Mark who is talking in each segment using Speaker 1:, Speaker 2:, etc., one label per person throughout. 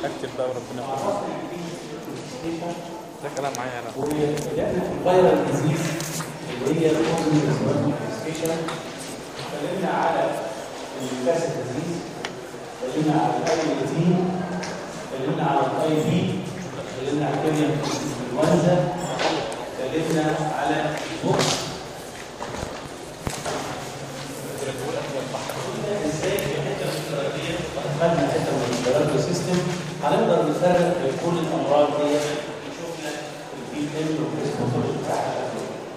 Speaker 1: اكتب بقى وربنا ده كلام معايا انا
Speaker 2: الفيرال ديزيز اللي هي سبيشال اتكلمنا على الكاسيت ديزيز اتكلمنا على الاي تي اتكلمنا على الاي بي اتكلمنا على الكيمياء الانفلونزا اتكلمنا على البوكس ازاي في حته الاستراتيجيه خدنا حته من البلاد سيستم هنقدر نفرق بين كل الامراض دي شفنا البي ام والريسبونسبل بتاعها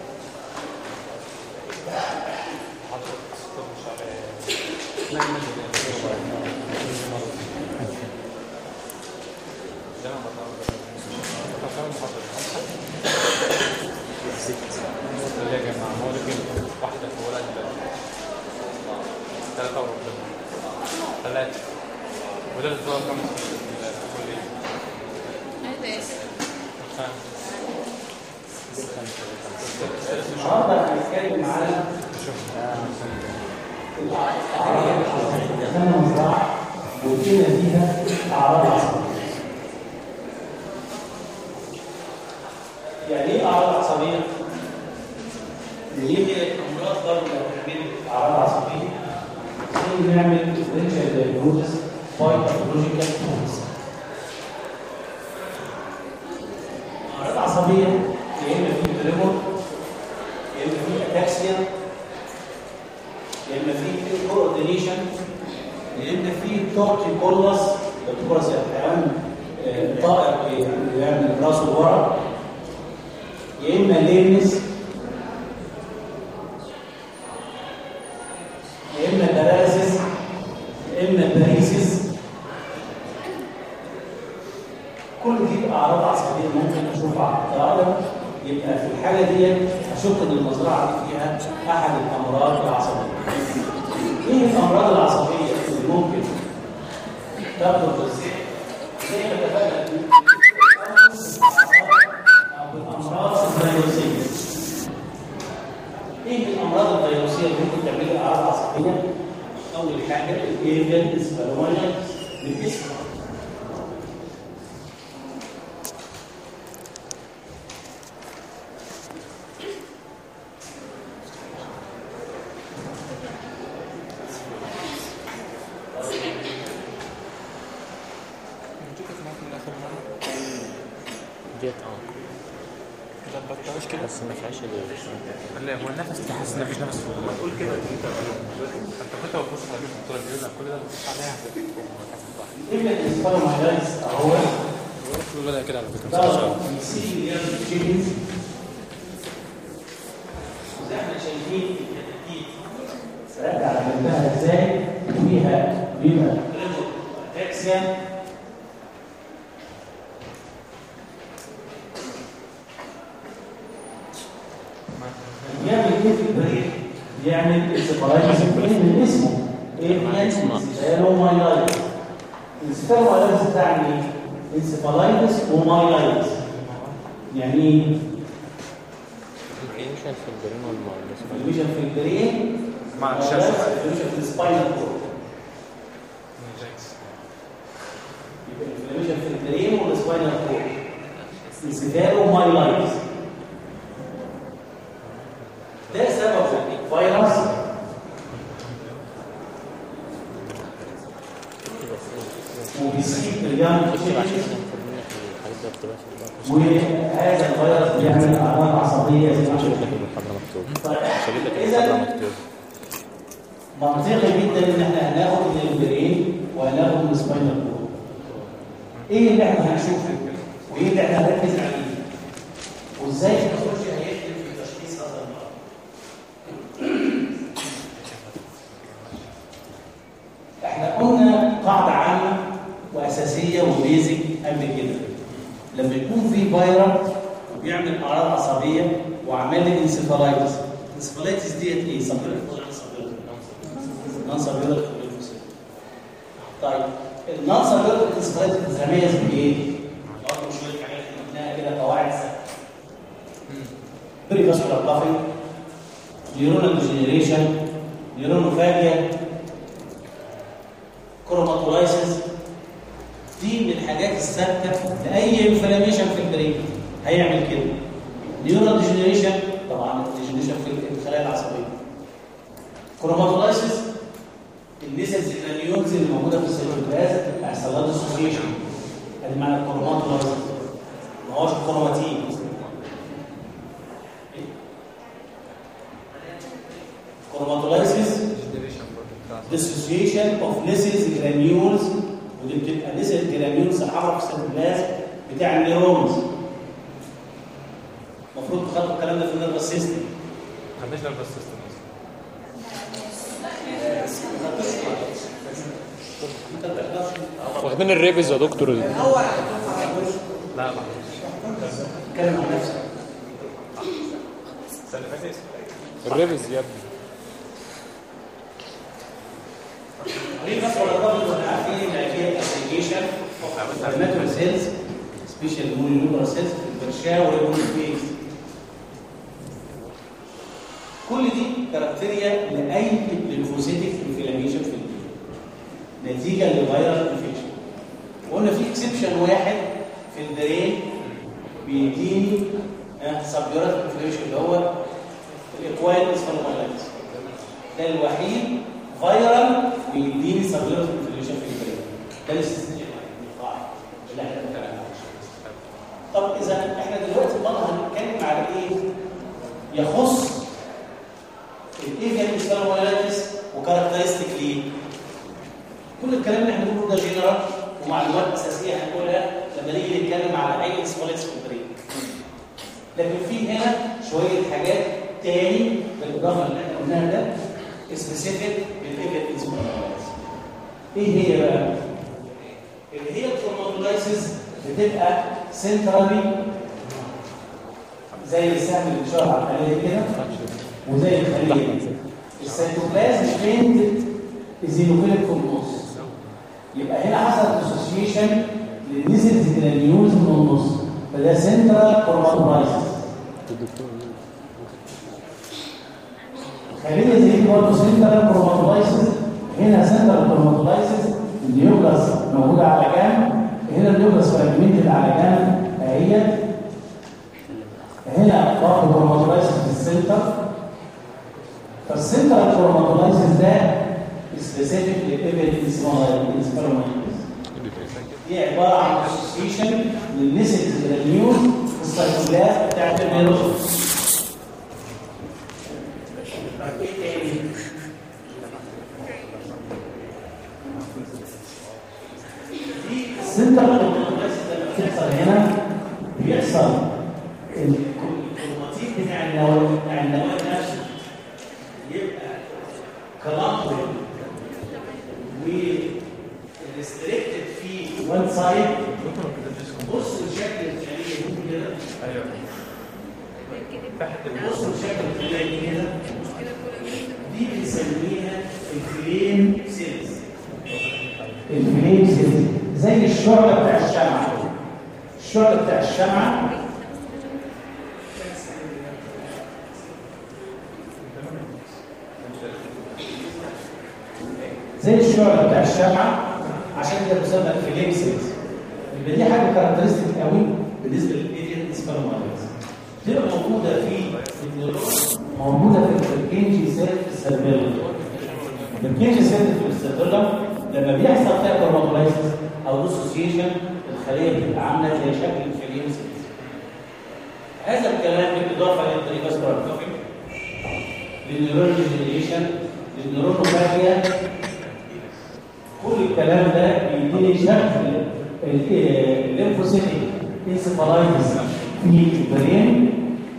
Speaker 1: يا جماعه هو ده كده واحده في ولد ثلاثه وربنا ثلاثه وده الاسبوع الخامس في الكليه
Speaker 2: النهارده هنتكلم على دخلنا مزرعه وجينا فيها اعراض عصبيه يعني ايه اعراض عصبيه؟ اللي هي امراض برضه بتعمل اعراض عصبيه زي نعمل ديفرنشال دايجنوستس باي باثولوجيكال تولز اعراض عصبيه يا اما في تريمور يا اما في اتاكسيا يا اما في كوردينيشن يا اما في تورتيكولس التورس الحيوان آه، طائر بيعمل راسه لورا يا اما ليمس يا اما باراسيس يا اما باريسيس كل دي اعراض عصبيه ممكن اشوفها قائمه يبقى في الحاله دي اشك ان المزرعه دي فيها احد الامراض العصبيه. ايه الامراض العصبيه اللي ممكن تاخد بالذهن؟ زي ما اتفقنا او الامراض الفيروسيه. ايه الامراض الفيروسيه اللي ممكن تعمل لي اعراض عصبيه؟ اول حاجه الايفيال اسبالونيا بالاسم
Speaker 3: جيت اه
Speaker 1: ظبطتهاش كده
Speaker 3: بس ما فيهاش ال-
Speaker 1: لا هو النفس تحس ان مفيش نفس في الوقت قول كده انت انت كنت بتبص على الدكتوره بيقول لك كل ده بتبص عليها
Speaker 2: ايفيال اسبالونيا اهو
Speaker 1: بدأ كده على فكره
Speaker 2: ده يسيب يعمل تشيكنز زي ما احنا شايفين الكتاكيت راجع على جنبها ازاي وفيها بيبقى اتاكسيا بيعمل ايه في البريد؟ بيعمل انسفالايتس من اسمه ايه؟ انسفالومايلايتس انسفالومايلايتس بتاعني ايه؟ انسفالايتس ومايلايتس يعني ايه؟
Speaker 3: الانفلاميشن في البرين والمال
Speaker 2: انفلاميشن في البرين
Speaker 1: مع
Speaker 2: ولا
Speaker 1: الشمس
Speaker 2: انفلاميشن في السباينال كورد يبقى انفلاميشن في البرين والسباينال كورد انسفالومايلايتس ده سبب فيروس وبيسيب اليانج
Speaker 3: عشان
Speaker 2: تشيكن
Speaker 3: الحاجات دي بتبقى في الباقي
Speaker 2: وهذا الفيروس بيعمل اعراض عصبيه زي ما
Speaker 3: مش هجيب
Speaker 2: شفنا
Speaker 3: لك المحاضرة مكتوب
Speaker 2: طيب
Speaker 3: مش هجيب لك
Speaker 2: إذا
Speaker 3: المحاضرة مكتوب
Speaker 2: منطقي جدا ان احنا هناخد من البرين وهناخد من السباينال كورد ايه اللي احنا هنشوفه وايه اللي احنا هنركز عليه وازاي الباثولوجي هيفرق في تشخيص هذا المرض احنا قلنا قاعده عامه واساسيه وبيزك قبل كده لما يكون في فيروس وبيعمل اعراض عصبيه وعمل لي انسفالايتس الانسفالايتس ديت ايه سبيرت ولا نون سبيرت طيب النون سبيرت انسفالايتس بتتميز بايه؟ برضه شويه حاجات قلناها كده قواعد ثابته بري فاسكولار بافنج نيورونال ديجنريشن نيورونوفاجيا كروماتولايسيس دي من الحاجات الثابته لاي انفلاميشن في البرين هيعمل كده نيورال ديجنريشن طبعا الديجنريشن في الخلايا العصبيه كروماتولايسيس النسل الجرانيولز اللي موجوده في السيتوبلازم هيحصل لها ديسوسيشن ادي معنى الكروماتولايسيس ما هوش كروماتين كروماتولايسيس dissociation of Nissel's granules ودي بتبقى Nissel's granules حمراء في السيتوبلازم بتاع النيورونز المفروض تخلوا الكلام ده في النيرفس سيستم
Speaker 1: ما عندناش نرفس سيستم
Speaker 3: واخدين الريبز يا دكتور
Speaker 1: لا ما عندناش
Speaker 2: اتكلم عن نفسك
Speaker 1: السنه اللي فاتت
Speaker 3: الريبز يا ابني
Speaker 2: ليه بس ولا الراجل ولا عارفين ان في ابلكيشن اوف انفلاماتوري سيلز سبيشال مونيولار سيلز في البرشاوي والبيز كل دي كاركتيريا لاي ليمفوسيتك انفلاميشن في الجسم نتيجه لفيرال انفكشن وقلنا في اكسبشن واحد في البرين بيديني سبيورات انفلاميشن اللي هو الاكواين اسفلومايلايتس ده الوحيد فيرال بيديني سبيورات انفلاميشن في البرين ده الاستثناء القاعده اللي احنا بنتكلم عنها طب اذا احنا دلوقتي برضه هنتكلم على ايه يخص الايفيان اسفلومايلايتس وكاركترستيك ليه كل الكلام اللي احنا بنقوله ده جنرال ومعلومات اساسيه هنقولها لما نيجي نتكلم على اي اسفلومايلايتس في البرين لكن في هنا شويه حاجات تاني بالاضافه اللي احنا قلناها ده سبيسيفيك للايفيان اسفلومايلايتس ايه هي بقى اللي هي الكروماتولايسيس بتبقى سنترالي زي السهم اللي اشار عليه كده وزي الخليه السيتوبلازم بيند ايزينوفيليك في النص يبقى هنا حصل اسوسيشن للنيزلز جرانيولز من النص فده سنترال كروماتولايسيس خليه زي دي برضه سنترال كروماتولايسيس هنا سنترال كروماتولايسيس النيوكلاس موجوده على جنب هنا النيوكلاس فراجمنتد على جنب اهي هنا برضه كروماتولايسيس في السنتر فالسنترال كروماتولايسيس ده سبيسيفيك للايفيدنس دي عباره عن اسوسيشن للنسل النيوز السيتوبلازم بتاعت الفيروس ايه تاني؟ دي السنترال كروماتولايسيس لما بتحصل هنا بيحصل الكروماتين بتاع النواه بتاع النواه نفسه يبقى كلامبل وريستريكتد في وان سايد بص لشكل الخليه دي كده
Speaker 1: ايوه
Speaker 2: بص لشكل الخليه دي كده دي بنسميها الفليم سيلز الفليم سيلز زي الشعله بتاع الشمعه الشعله بتاع الشمعه زي الشعله بتاع الشمعه عشان كده بتسمى الفليم سيلز يبقى دي حاجه كاركترستيك قوي بالنسبه للايديان سبيرومايلز بتبقى موجوده في النيورون موجوده في البركنجي سيل في السيربيلم البركنجي سيل في السيربيلم لما بيحصل فيها كروماتولايسيس او ديسوسيشن الخليه بتبقى عامله زي شكل الفليم سيلز هذا الكلام بالاضافه للتريكاسبرال للنيورون ديجنريشن للنيورونوباثيا كل الكلام ده بيديني شكل الليمفوسيتيك انسفالايتس في البرين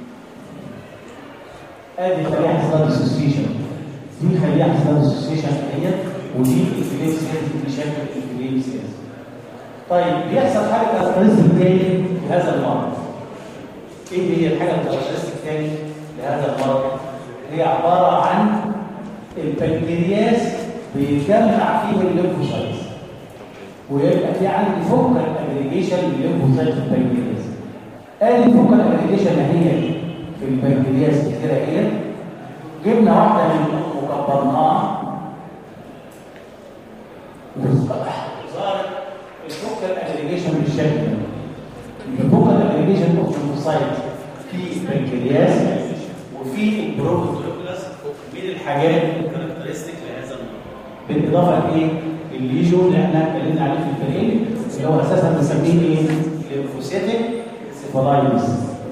Speaker 2: ادي خليه حصلها ديسوسيشن دي خليه حصلها ديسوسيشن اهيت ودي الفليم سيلز دي شكل الفليم سيلز طيب بيحصل حاجه كاركترستيك تاني لهذا المرض ايه هي الحاجه الكاركترستيك تاني لهذا المرض هي عباره عن البنكرياس بيتجمع فيه الليمفوسايتس ويبقى في عندي فوكال اجريجيشن للليمفوسايت في البنكرياس ادي فوكال اجريجيشن اهي في البنكرياس كده اهي جبنا واحده من وكبرناها وظهرت الفوكال اجريجيشن بالشكل ده الفوكال اجريجيشن اوف ليمفوسايت في البنكرياس وفي البروتوكولاس من الحاجات الكاركترستيك لهذا المرض بالاضافه لايه؟ الليجون اللي احنا اتكلمنا عليه في الفريق اللي هو اساسا بنسميه ايه؟ ليمفوسيتك سيفالايتس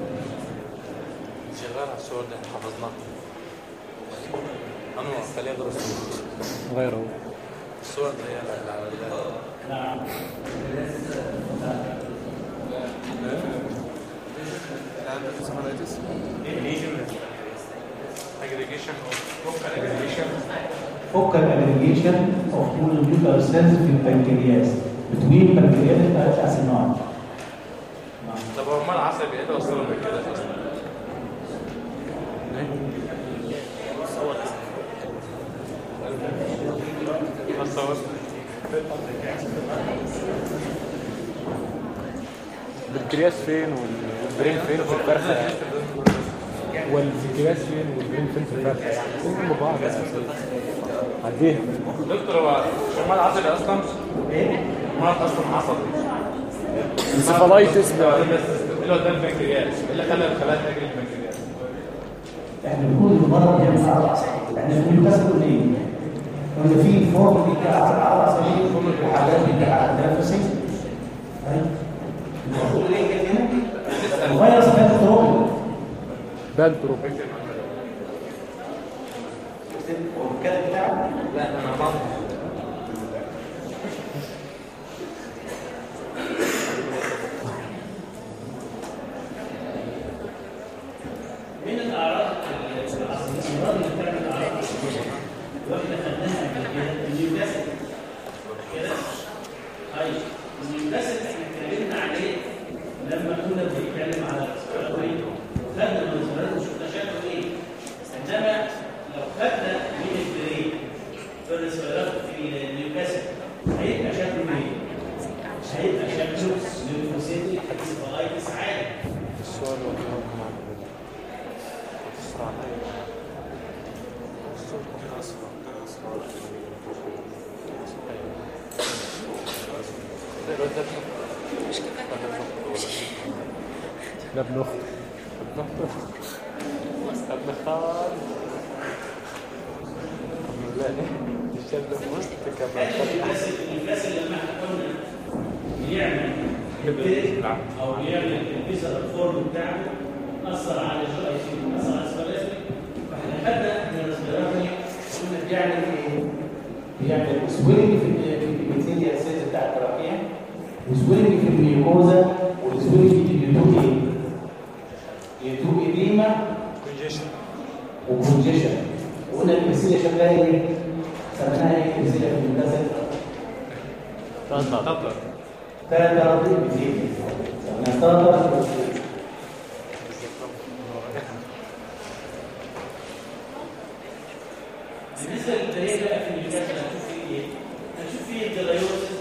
Speaker 1: شغال على الصور ده حفظناها انا خليها غير الصور
Speaker 3: غير هو
Speaker 1: الصور اللي هي اللي على ال-
Speaker 2: نعم
Speaker 1: aggregation of local aggregation
Speaker 2: فوكال اجريجيشن اوف مولكيولار سيلز في البنكرياس بتوين بنكرياتيك اسيناي
Speaker 1: طب هو امال العصب ايه ده وصلوا من كده اصلا صور صور
Speaker 3: البنكرياس فين وال- والبرين فين في الفرخه يعني والبنكرياس فين والبرين فين في الفرخه يعني كلهم جنب بعض اساسا عديها
Speaker 1: دكتور هو امال العصبي اصلا
Speaker 2: ايه؟
Speaker 1: مرض اصلا عصبي
Speaker 3: انسفالايتس
Speaker 1: اللي هو ده البنكرياس ايه اللي خلى الخلايا تجري البنكرياس
Speaker 2: احنا بنقول المرض بيعمل اعراض عصبيه احنا بنقول بس بنقول ايه؟ قلنا في فورم بتاع اعراض عصبيه وحاجات بتاع تنفسي المفروض ايه كده هنا؟ الفيروس ده تروح
Speaker 3: بالتروب
Speaker 2: والكلام بتاعه
Speaker 1: لا انا عملت
Speaker 2: من الاعراض الامراض اللي بتعمل اعراض عصبيه واحنا خدناها قبل كده النيوكاسل كده طيب النيوكاسل احنا اتكلمنا عليه لما كنا بنتكلم على الريسبيراتوري وخدنا من الريسبيراتوري وشفنا شكله ايه انما لو خدنا من البريك في الريسبيراتوري في النيوكاسل هيبقى شكله ايه؟ هيبقى شكله ليمفوسيتك انسفالايتس عادي
Speaker 3: السؤال والجواب مع ده ابن اخت
Speaker 1: ابن خال لا الشاب ده وسط كمان
Speaker 2: الناس الناس اللي لما احنا قلنا بيعمل البيت او بيعمل الفيزا الفورم بتاعه اثر على الجي اي سي اثر على السبلازمي فاحنا خدنا من الريسبيراتوري قلنا بيعمل ايه؟ بيعمل سويلنج في الابيثيليال سيلز بتاع التراكيه وسويلنج في الميوكوزا وسويلنج في اليوتو ايه؟ يوتو ايديما وكونجيشن وقلنا الابيثيليا شكلها ايه؟ سميناها ايه الابيثيليا في المنتزه
Speaker 1: تطلع
Speaker 2: ثلاث درجات بتزيد ثلاث درجات بالنسبه للبريه بقى في الجهاز هنشوف فيه ايه؟ هنشوف فيه الجلايوسس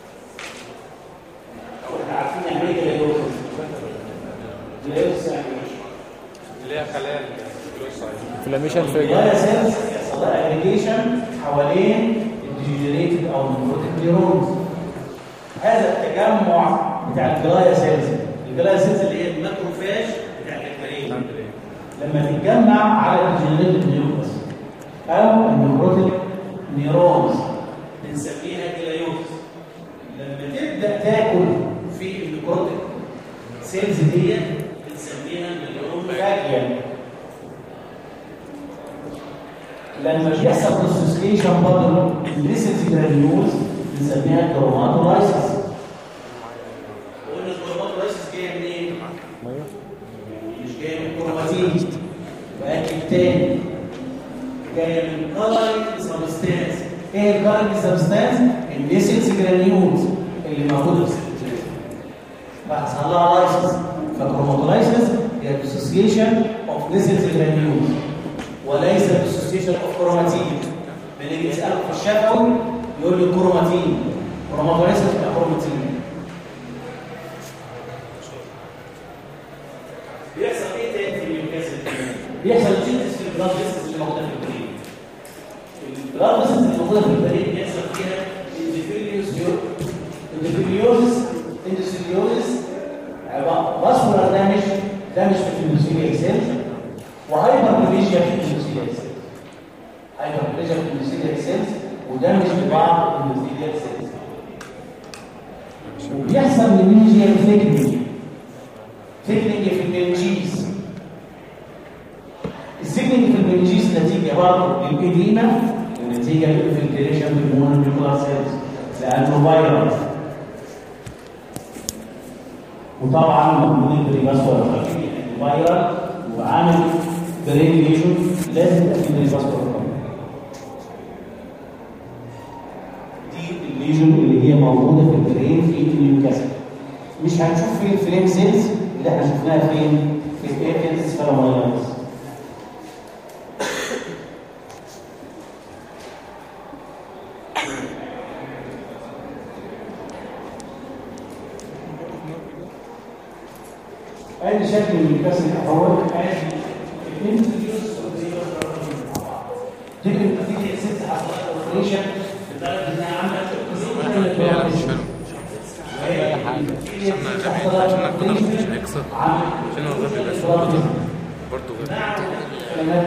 Speaker 2: احنا عارفين يعني ايه جلايوسس جلايوسس يعني ايه؟
Speaker 1: اللي هي خلايا الجلوسايد
Speaker 3: انفلاميشن في
Speaker 2: الجلايا سيلز يحصل لها اجريجيشن حوالين الديجنريتد او النيوروتيك نيورونز هذا التجمع بتاع الجلايا سيلز الجلايا سيلز اللي هي الماكروفاج بتاع البكتيريا لما تتجمع على الديجنريتد نيورونز او النيوروتيك نيورونز بنسميها جلايوز لما تبدا تاكل في النيوروتيك سيلز دي بنسميها نيورونفاجيا لما بيحصل ديسوسيشن برضه الليسيت جرانيولز بنسميها كروماتولايسيس قلنا الكروماتولايسيس جايه منين؟ مش جايه من كروماتين واكد تاني جايه من كارنج سبستانس ايه الكارنج سبستانس؟ الليسيت جرانيولز اللي موجوده في السيتوبلازم فحصل لها لايسيس فالكروماتولايسيس هي ديسوسيشن اوف ليسيت جرانيولز وليس ديسوسيشن اوف كروماتين بنيجي نساله في الشفوي يقول لي كروماتين كروماتولايسيس يبقى كروماتين بيحصل ايه تاني في النيوكاسل بيحصل تشينجز في البلاد فيسلز اللي موجوده في البرين البلاد فيسلز اللي موجوده في البرين بيحصل فيها اندفيريوس اندوثيليوزس اندوثيليوزس فاسكولار دامج دامج في الاندوثيليال سيلز وهايبربليجيا في الاندوثيليال سيلز هايبربليجيا في الاندوثيليال سيلز ودامج في بعض الاندوثيليال سيلز وبيحصل منيجيال ثيكنينج ثيكنينج في المنجيز الثيكنينج في المنجيز نتيجه برضه للإديمة ونتيجه للانفلتريشن في المونوكلار سيلز لانه فيروس وطبعا موجود البريفاسكولار فايرال وعامل برين ليجن لازم يبقى في بريفاسكولار دي الليجن اللي هي موجوده في البرين في النيوكاسل مش هنشوف فين الفريم سيلز اللي احنا شفناها فين في الايركنز فيرومايلز ادي شكل النيوكاسل الاول ادي الانتريوس تيجي تيجي ست حصلات اوبريشن لدرجه انها عملت
Speaker 1: لا مش حلو عشان كنا مش هيكسر عشان هو غبي بس برضه غبي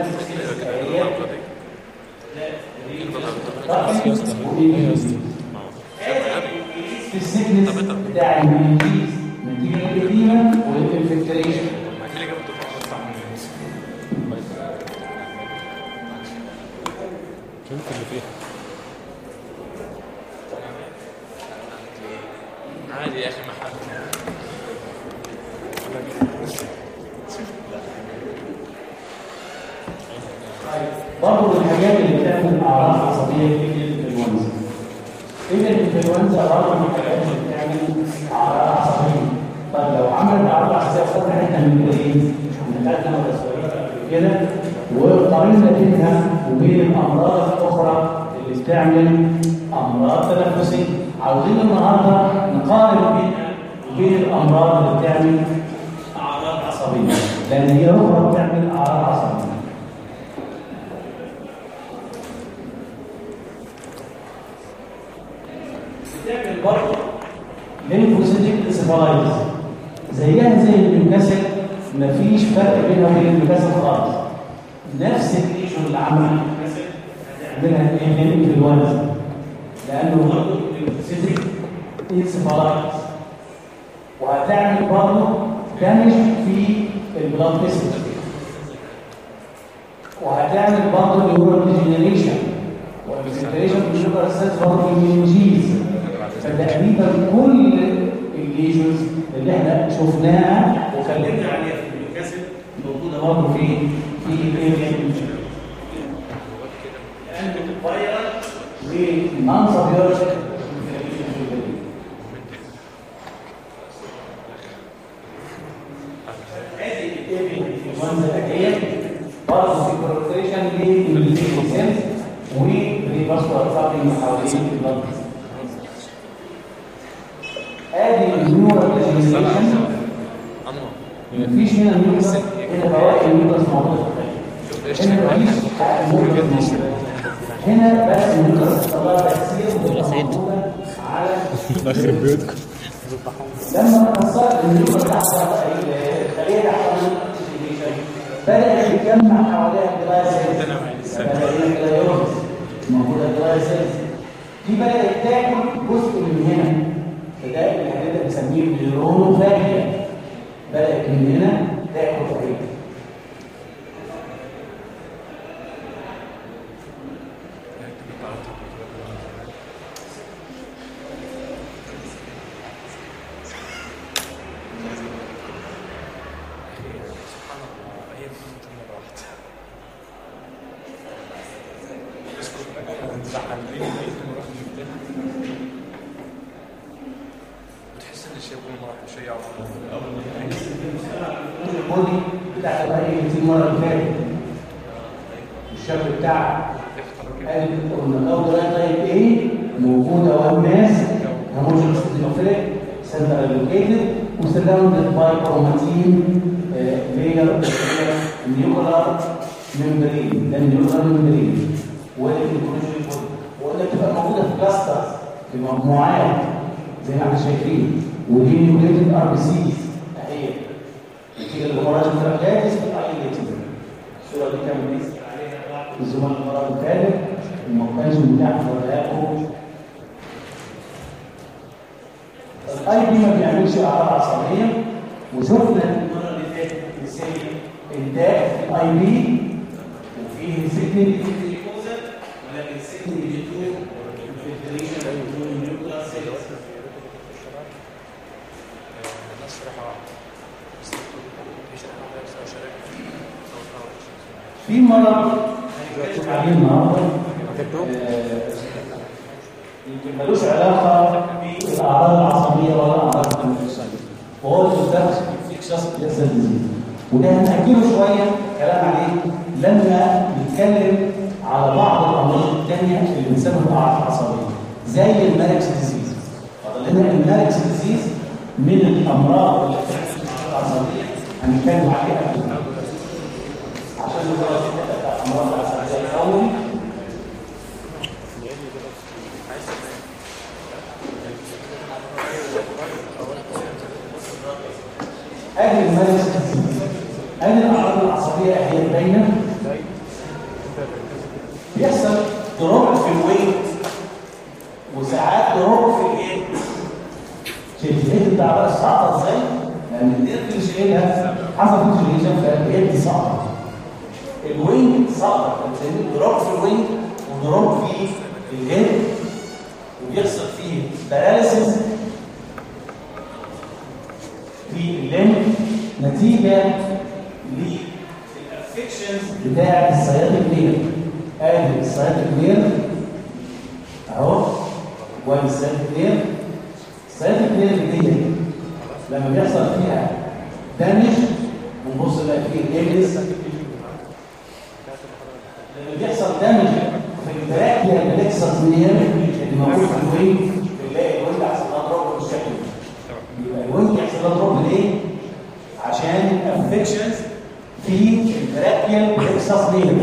Speaker 2: في السيكنس بتاع المنجيز نتيجه الاديمه والانفلتريشن
Speaker 3: شفت اللي فيها
Speaker 1: عادي يا اخي ما حد
Speaker 2: برضه من الحاجات اللي بتعمل اعراض عصبيه في الانفلونزا ايه الانفلونزا برضه من الحاجات اللي بتعمل اعراض عصبيه طب لو عملت اعراض عصبيه خدنا احنا من ايه؟ احنا خدنا مدرسات قبل كده وقارنا بينها وبين الامراض الاخرى اللي بتعمل امراض تنفسيه عاوزين النهارده نقارن بينها وبين الامراض اللي بتعمل اعراض عصبيه لان هي اخرى بتعمل اعراض عصبيه بتعمل برضه ليمفوسيتيك انسفالايتس زيها زي النيوكاسل مفيش فرق بينها وبين النيوكاسل خالص نفس الليجون اللي عمل النيوكاسل هتعملها ايه الانفلونزا لانه برضه ليمفوسيتيك انسفالايتس وهتعمل برضه دامج في البلاد فيسلز وهتعمل برضه نيورال ديجنريشن والديجنريشن في الشوجر سيلز برضه في المنجيز فتقريبا كل الليجنز اللي احنا شفناها وكلمنا عليها في النيوكاسل موجوده برضه في في الاريا لان الفيروس ونون سبيولوجيك ادي الانفلونزا ديت برضه في بروتكشن للسيلز وريفاسكولار ترابينج حوالين البلد ادي النيورال ديجنريشن مفيش هنا نيوكلس هنا بواقي النيوكلس موجوده في الخارج هنا مفيش نيوكلس هنا بس النيوكلس طلع تاثير موجوده على
Speaker 3: يخرب بيوتكم
Speaker 2: لما كسرت النيوكلس تحت الخليه تحت بدأ يتجمع حواليها الجلايسيلز بدأ الجلايوز موجوده الجلايسيلز دي بدأت تاكل جزء من هنا فده اللي هنبدأ نسميه النيرونوفاجيا بدأت من هنا تاكل فاجيا
Speaker 1: بتحس ان الشيء كل مره شيء
Speaker 2: البودي بتاع الرأي في المرة اللي فاتت الشكل بتاعها قال قلنا اول طيب ايه موجوده والناس هوموجينس ديموفيليك سنترال لوكيتد وسراوندد باي كروماتين لير نيوكلار ممبرين ده النيوكلار ممبرين والكونجوجين بودي وقلنا بتبقى موجوده في كلاسترز في مجموعات زي ما احنا شايفين ودي نيوكليتد ار بي سيز اهي نتيجه للهموراج التراكياتس بالايليتد الصوره دي كان بيسال عليها الزملاء المرض الثالث وما كانش متاح ولاءه الاي بي ما بيعملش اعراض عصبيه وشفنا المره اللي فاتت ازاي انتاج الاي بي وفيه سيجنال جلوكوزا ولكن سيجنال جلوكوزا الفلتريشن النيوكلير سيلز في مرض هنتكلم عليه النهارده آه، يمكن ملوش علاقه بالاعراض العصبيه ولا الاعراض التنفسيه وهو الانفكشن انفكشس بيحصل ديزيز وده هنأجله شويه كلام عليه لما نتكلم على بعض الامراض الثانيه اللي بنسميها الاعراض العصبيه زي الماركس ديزيز فضل لنا الماركس ديزيز من الامراض اللي بتحصل الاعراض العصبيه هنتكلم عليها قبل عشان نقدر نتكلم امراض العصبيه الاول ادي الماركس ديزيز ادي الاعراض العصبيه هي باينه بيحصل دروب في الويت وساعات دروب في الايه شايف الهيد بتاع بقى الصعقه ازاي لان النيرف اللي شايلها حصل فيجيليشن فالهيد سقطت الوينج سقط بنسميه دروب في الوينج ودروب في الهيد وبيحصل فيه باراليسيس في الليم نتيجه للافكشنز بتاع السيادة كلير ادي السيادة كلير اهو وادي السيادة كلير السيادة كلير دي لما بيحصل فيها دامج ونبص بقى فيه ايبس لما بيحصل دامج في التراكيا اللي بيحصل نير اللي موجود في الوينج بنلاقي الوينج حصل لها دروب بالشكل ده يبقى الوينج يحصل لها دروب ليه؟ عشان افكشنز في التراكيا بيحصل نير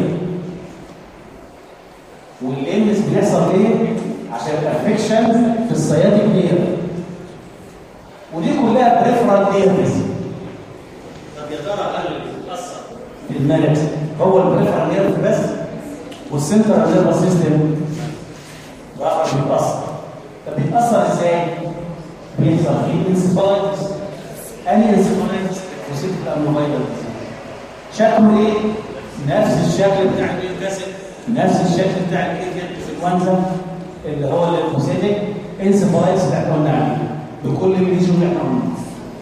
Speaker 2: والليمس بيحصل ليه؟ عشان الافكشن في السياتيك نير ودي كلها بريفرال نيرفز طب يا ترى هل اللي بيتاثر في المالكس هو البريفرال نيرف بس والسنترال نيرفس سيستم بقى بيتاثر طب بيتاثر ازاي؟ بيحصل فيه انسفالايتس اني انسفالايتس وسيت الاموبايدال شكله ايه؟ نفس الشكل بتاع الانفاسد نفس الشكل بتاع الايديان انفلونزا اللي هو الليمفوسيتك انسفالايتس اللي احنا قلنا عليه بكل الليجن اللي احنا قلنا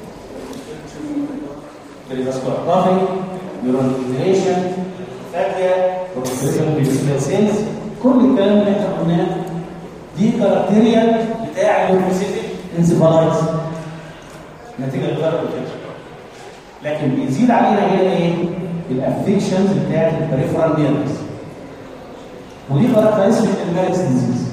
Speaker 2: بريفاسكولار ضغط نيورونيزيشن فاكيا بروفيشنال سيلز كل الكلام اللي احنا قلناه دي كاركتيريا بتاع الليمفوسيتك انسفالايتس نتيجه للضرب الكبد لكن بيزيد علينا هنا ايه؟ الافكشنز بتاعت البريفرال نيرفز ودي كاركترستيك الماركس ديزيز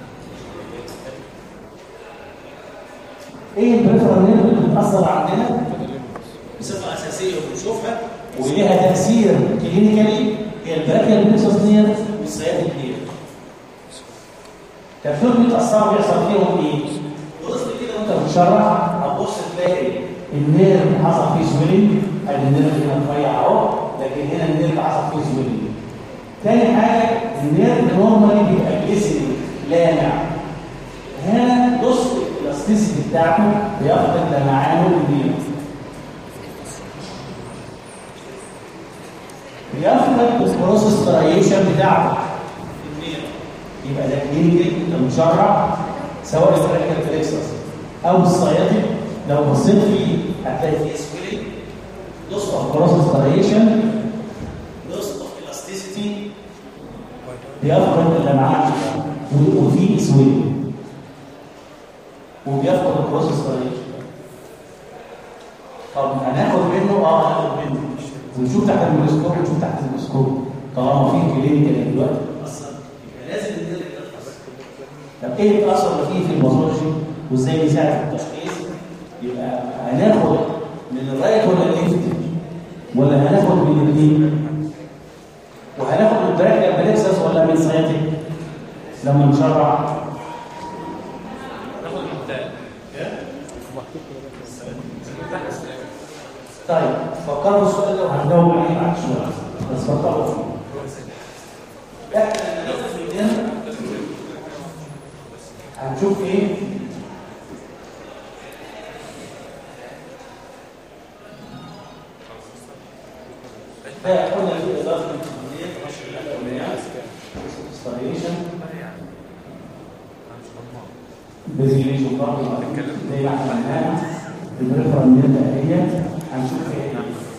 Speaker 2: ايه البريفرال نيرف اللي بتاثر عندنا بصفه اساسيه وبنشوفها وليها تاثير كلينيكالي هي البراكيال بيكسس نيرف والسياتيك نيرف طب دول بيتاثروا بيحصل فيهم ايه؟ وسط كده وانت بتشرح هتبص تلاقي النيرف حصل فيه سويلنج ادي النيرف هنا رفيع اهو لكن هنا النيرف حصل فيه سويلنج تاني حاجه النيرف نورمالي بيبقى جليسري لامع هنا نص الالاستيسيتي بتاعته بيفقد لمعانه النيرف بيفقد البروسيس ترايشن بتاعته النيرف يبقى ده كلينيكال انت مشرع سواء الفراكتال فليكسس او السياتيك لو بصيت فيه هتلاقي فيه سويلنج loss of process variation loss of elasticity بيفقد اللمعان وفي سويلنج وبيفقد البروسيس variation طب هناخد منه اه هناخد منه ونشوف تحت الميكروسكوب ونشوف تحت الميكروسكوب طالما في كلينيكال دلوقتي اصلا يبقى لازم النيرف يتاثر طب ايه الاثر اللي فيه في الباثولوجي وازاي بيساعد في التشخيص يبقى هناخد من الرايت ولا الليفت ولا هناخد من الاثنين وهناخد من البراكيال بلكسس ولا من سياتيك لما نشرع
Speaker 1: ناخد من
Speaker 2: طيب فكروا السؤال ده وهنجاوب عليه بعد شويه بس فكروا فيه احنا لما ناخد مننا هنشوف ايه ده قلنا في اضافه الكميه رشد الالومنيات installation بزيليشن برضه زي ما احنا قلنا البريفرال ميل دهيت هنشوف ايه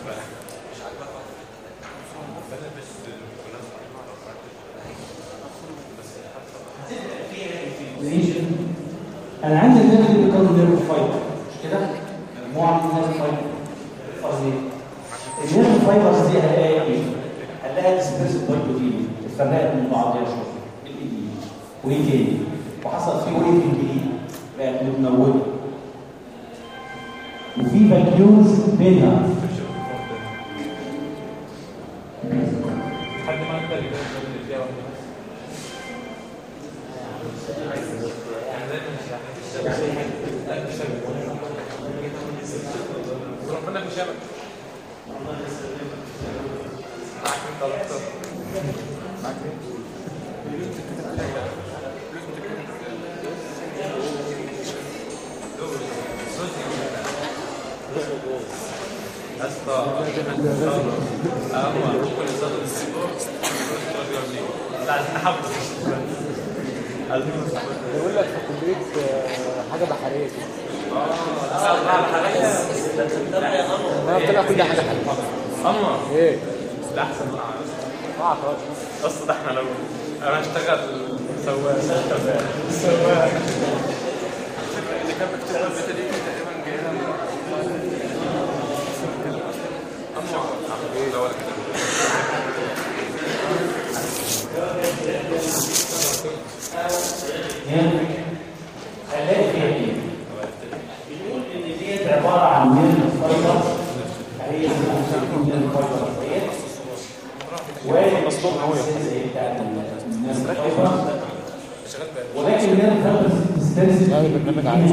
Speaker 2: الانفليشن انا عندي الناس اللي كانوا نيرف فايبر مش كده؟ مجموعه من النيرف فايبر قصدي النيرف فايبرز دي هلاقيها ايه؟ هنلاقيها ديسبرس بروتين اتفرقت من بعضها شويه بالايدين وايه تاني؟ وحصل فيه ويفنج جديد بقت متنوره وفي فاكيولز بينها
Speaker 1: حد ما يقدر يقول اللي فيها واحده بس يعني دايما ربنا بيشابك معاك انت دكتور معاك اسطى اما ممكن يصدر السيبور لا نحفظ عايزين
Speaker 3: يقول لك في كليه آه، حاجه بحريه كده انا طلع كل حاجه حلوه
Speaker 1: اما
Speaker 3: ايه
Speaker 1: ده احسن
Speaker 3: اه خلاص
Speaker 1: اصل ده احنا لو انا هشتغل سواق سواق اللي كان بيكتب البيت دي تقريبا جايه من اما ده ولا كده
Speaker 2: هنلاقي فيها ايه؟ بنقول ان ديت عباره عن نيرف فايبر هي اللي بنسميها نيرف فايبر ديت وادي مصدوم قوي زي بتاعت النيرف فايبر ولكن النيرف فايبر تستلزم
Speaker 3: لا، البرنامج عايز.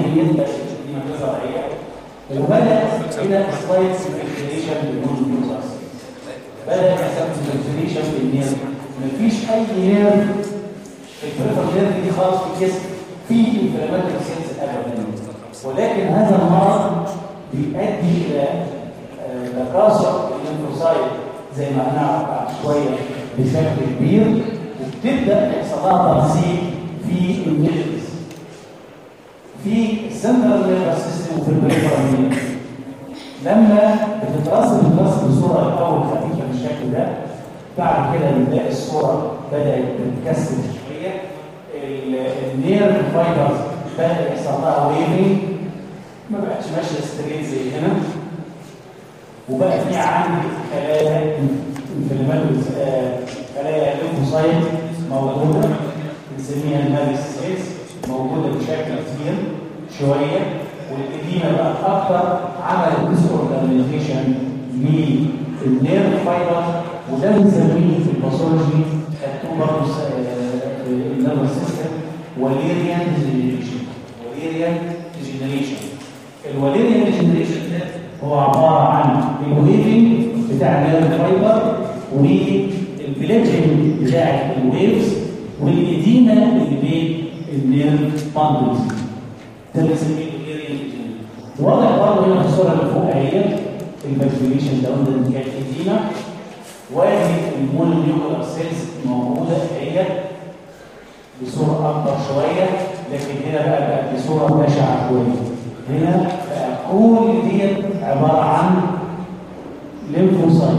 Speaker 2: وبدا الى سلايد سيركيليشن للنون يوزرز بدا يحصل سيركيليشن للنيرف مفيش اي نيرف البريفر نيرف دي خالص في الجسم في انفلاماتوري سيلز ابدا ولكن هذا المرض بيؤدي الى آه، تكاثر الليمفوسايت زي ما هنعرف بعد شويه بشكل كبير وبتبدا يحصل لها ترسيب في النيرفز في السنترال نيرفس سيستم وفي البريفرال نيرف لما بتترسب النص بصوره الاول خفيفه بالشكل ده بعد كده بنلاقي الصوره بدات تتكسر شويه ال- النيرف فايبرز بدا يحصل لها ويفنج ما بقتش ماشيه ستريت زي هنا وبقى في عندي خلايا انفلاماتوري خلايا ليمفوسايت موجوده بنسميها الماليس سيلز موجوده بشكل كتير شويه والاديمه بقى اكتر عملت ديس اورجانيزيشن للنيرف فايبر وده بنسميه في الباثولوجي خدتوه برضه في النيرف سيستم واليريان ديجنريشن واليريان ديجنريشن الوليريان ديجنريشن ده هو عباره عن الويفنج بتاع النيرف فايبر والبليتشنج بتاع الويفز والإديمة اللي بين النيرف باندلز ده بنسميه الوليريان ديجنريشن واضح برضه هنا في الصوره اللي فوق اهي الفاكسينيشن ده قلنا كانت إديمة وادي المونيوكولار سيلز موجوده اهي بصوره اكبر شويه لكن هنا بقى بقى بصوره بشعه شويه هنا بقى كل ديت عباره عن ليمفوسايت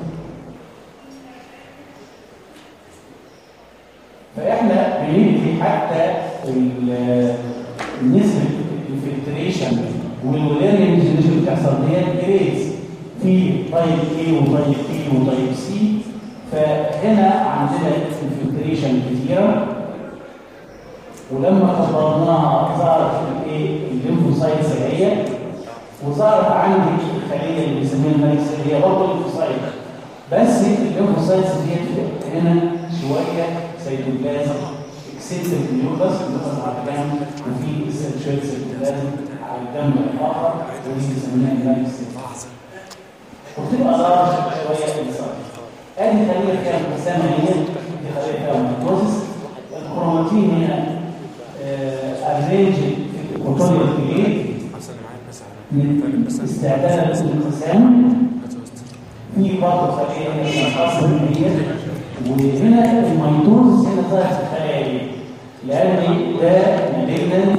Speaker 2: فاحنا بندي حتى ال- نسبه الفلتريشن والولاريان ديجنريشن بتحصل ديت جريدز في تايب اي وتايب بي وتايب سي فهنا عندنا الفلتريشن كتيره ولما كبرناها ظهرت الايه الليمفوسايتس هي وظهرت عندي الخليه اللي بنسميها المالكس اللي هي برضه الليمفوسايت بس الليمفوسايتس ديت هنا شويه سيتوبلازم اكسنتيف نيوكلاس بنقصد على الكلام وفي سيرشيال سيتوبلازم على الجنب الاخر ودي بنسميها امبالانس وبتبقى لارج شويه انسان ادي خليه فيها انقسام هي دي خليه فيها ميتوزس الكروماتين هنا ارينج في الكوتوريال كليت من استعداد الانقسام في برضه خليه هنا اسمها خاصه بالمية وهنا الميتوز هنا ظاهر في الخلايا دي لان ده مالجنان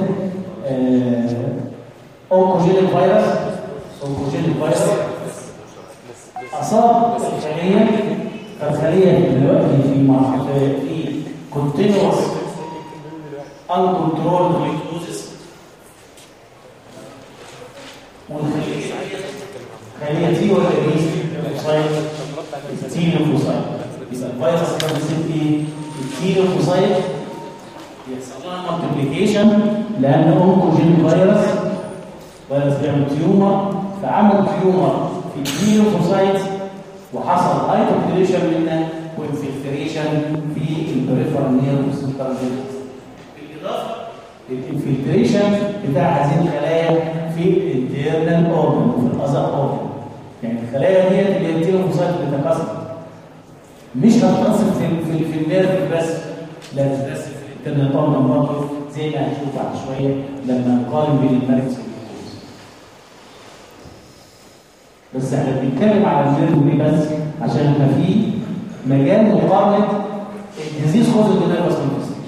Speaker 2: اوكوجينيك فيروس اوكوجينيك فيروس اصاب الخليه فالخليه دلوقتي في مرحله في كونتينوس ان كنترول ميتوزس والخليه خليه تي ولا ايه؟ تي ليمفوسايت يبقى الفيروس ده بيسمى ايه؟ التي ليمفوسايت يحصل لها مالتيبليكيشن لان اونكوجين فيروس فيروس بيعمل تيومر فعمل تيومر في التي ليمفوسايت وحصل هايبوكليشن منها وانفلتريشن في البريفرال نيرف سنتر بالاضافه للانفلتريشن بتاع هذه الخلايا في الانترنال اورجن وفي الاذر اورجن يعني الخلايا ديت اللي هي التيلوفوسايت اللي تكاثرت مش هتنقسم في في, في النيرف بس لا تتقسم في الانترنال اورجن برضه زي ما هنشوف بعد شويه لما نقارن بين الماركس والجلوكوز بس احنا بنتكلم على النيرف ليه بس عشان احنا في مجال مقارنه الديزيز كوز النيرفس مانيفستيشن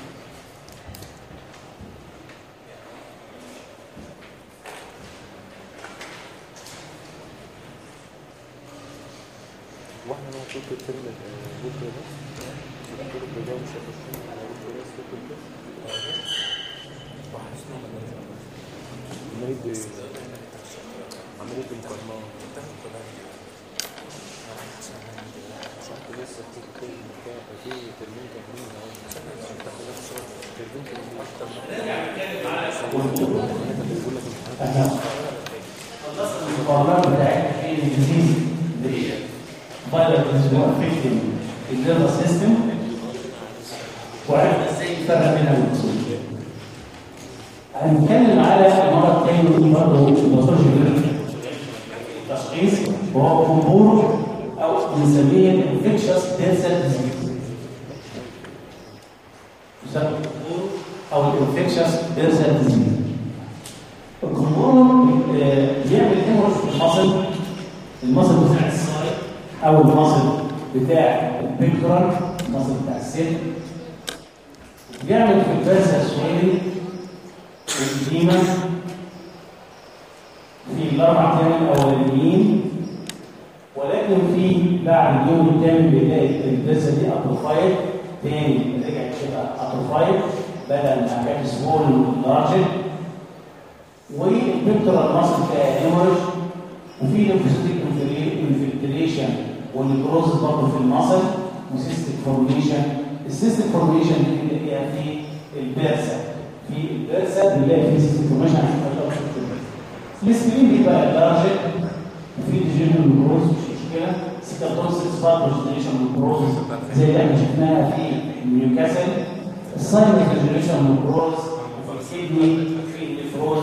Speaker 3: واحنا لو كنت الترم بكره ده الدكتور البيضاوي مش هيخشنا على بكره بس كنت وحسنا عمليه عمليه المقارنات صح لسه في كل مكان في ترمين ترمين اهو ترمين ترمين اكتر بيقول لك
Speaker 2: احنا خلصنا المقارنات بتاعت الديزيز فايروس اسمه افكتنج النيرفس سيستم وعرفنا ازاي نفرق بينها والاصول هنتكلم على المرض الثاني ودي برضه باثولوجي تشخيص وهو جمهور او بنسميه انفكشس ديرسال ديزيز يسمى الجمهور او الانفكشس ديرسال ديزيز الجمهور بيعمل هيموريج في المصل المصل بتاع الصايد او المصل بتاع البيكتورال المصل بتاع السن بيعمل في الفاسة سويلي والديما في الاربع ايام الاولانيين ولكن في بعد اليوم الثامن بيلاقي الفاسة دي اتروفايد تاني رجعت تبقى اتروفايد بدل ما كانت سمول لارجل والبيكتورال ماسل فيها هيموريج وفي ليمفوسيتيك انفلتريشن والنيكروز برضه في المصل وسيستيك فورميشن السيستيك فورميشن دي بنلاقيها في البرسه في البرسه بنلاقي في سيستيك فورميشن عشان السكرين بيبقى لارج وفي ديجينال نيكروز مش مشكله سيكاتوسيس فاجوجينيشن نيكروز زي اللي احنا شفناها في نيوكاسل الساينس ديجينيشن نيكروز وفي الكدني في النيفروز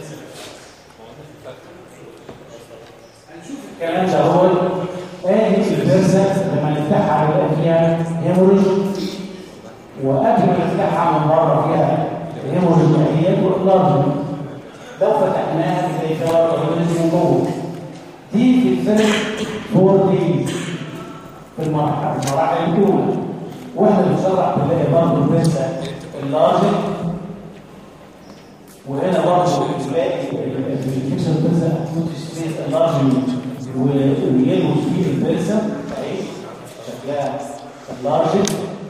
Speaker 2: الكلام ده هو ادي الفرزه لما نفتحها هيبقى فيها هيموريج وقبل ما نفتحها من بره فيها هيموريج مائيات والارض لو فتحناها زي فيها هيموريج من جوه دي في الفيرست فور ديز في المراحل المراحل الاولى واحنا بنشرح بنلاقي برضه الفرزه اللارجل وهنا برضه بنلاقي الفيكشن فرزه سبيس اللارجل ويلوز فيه البرسة اهي شكلها اللارجل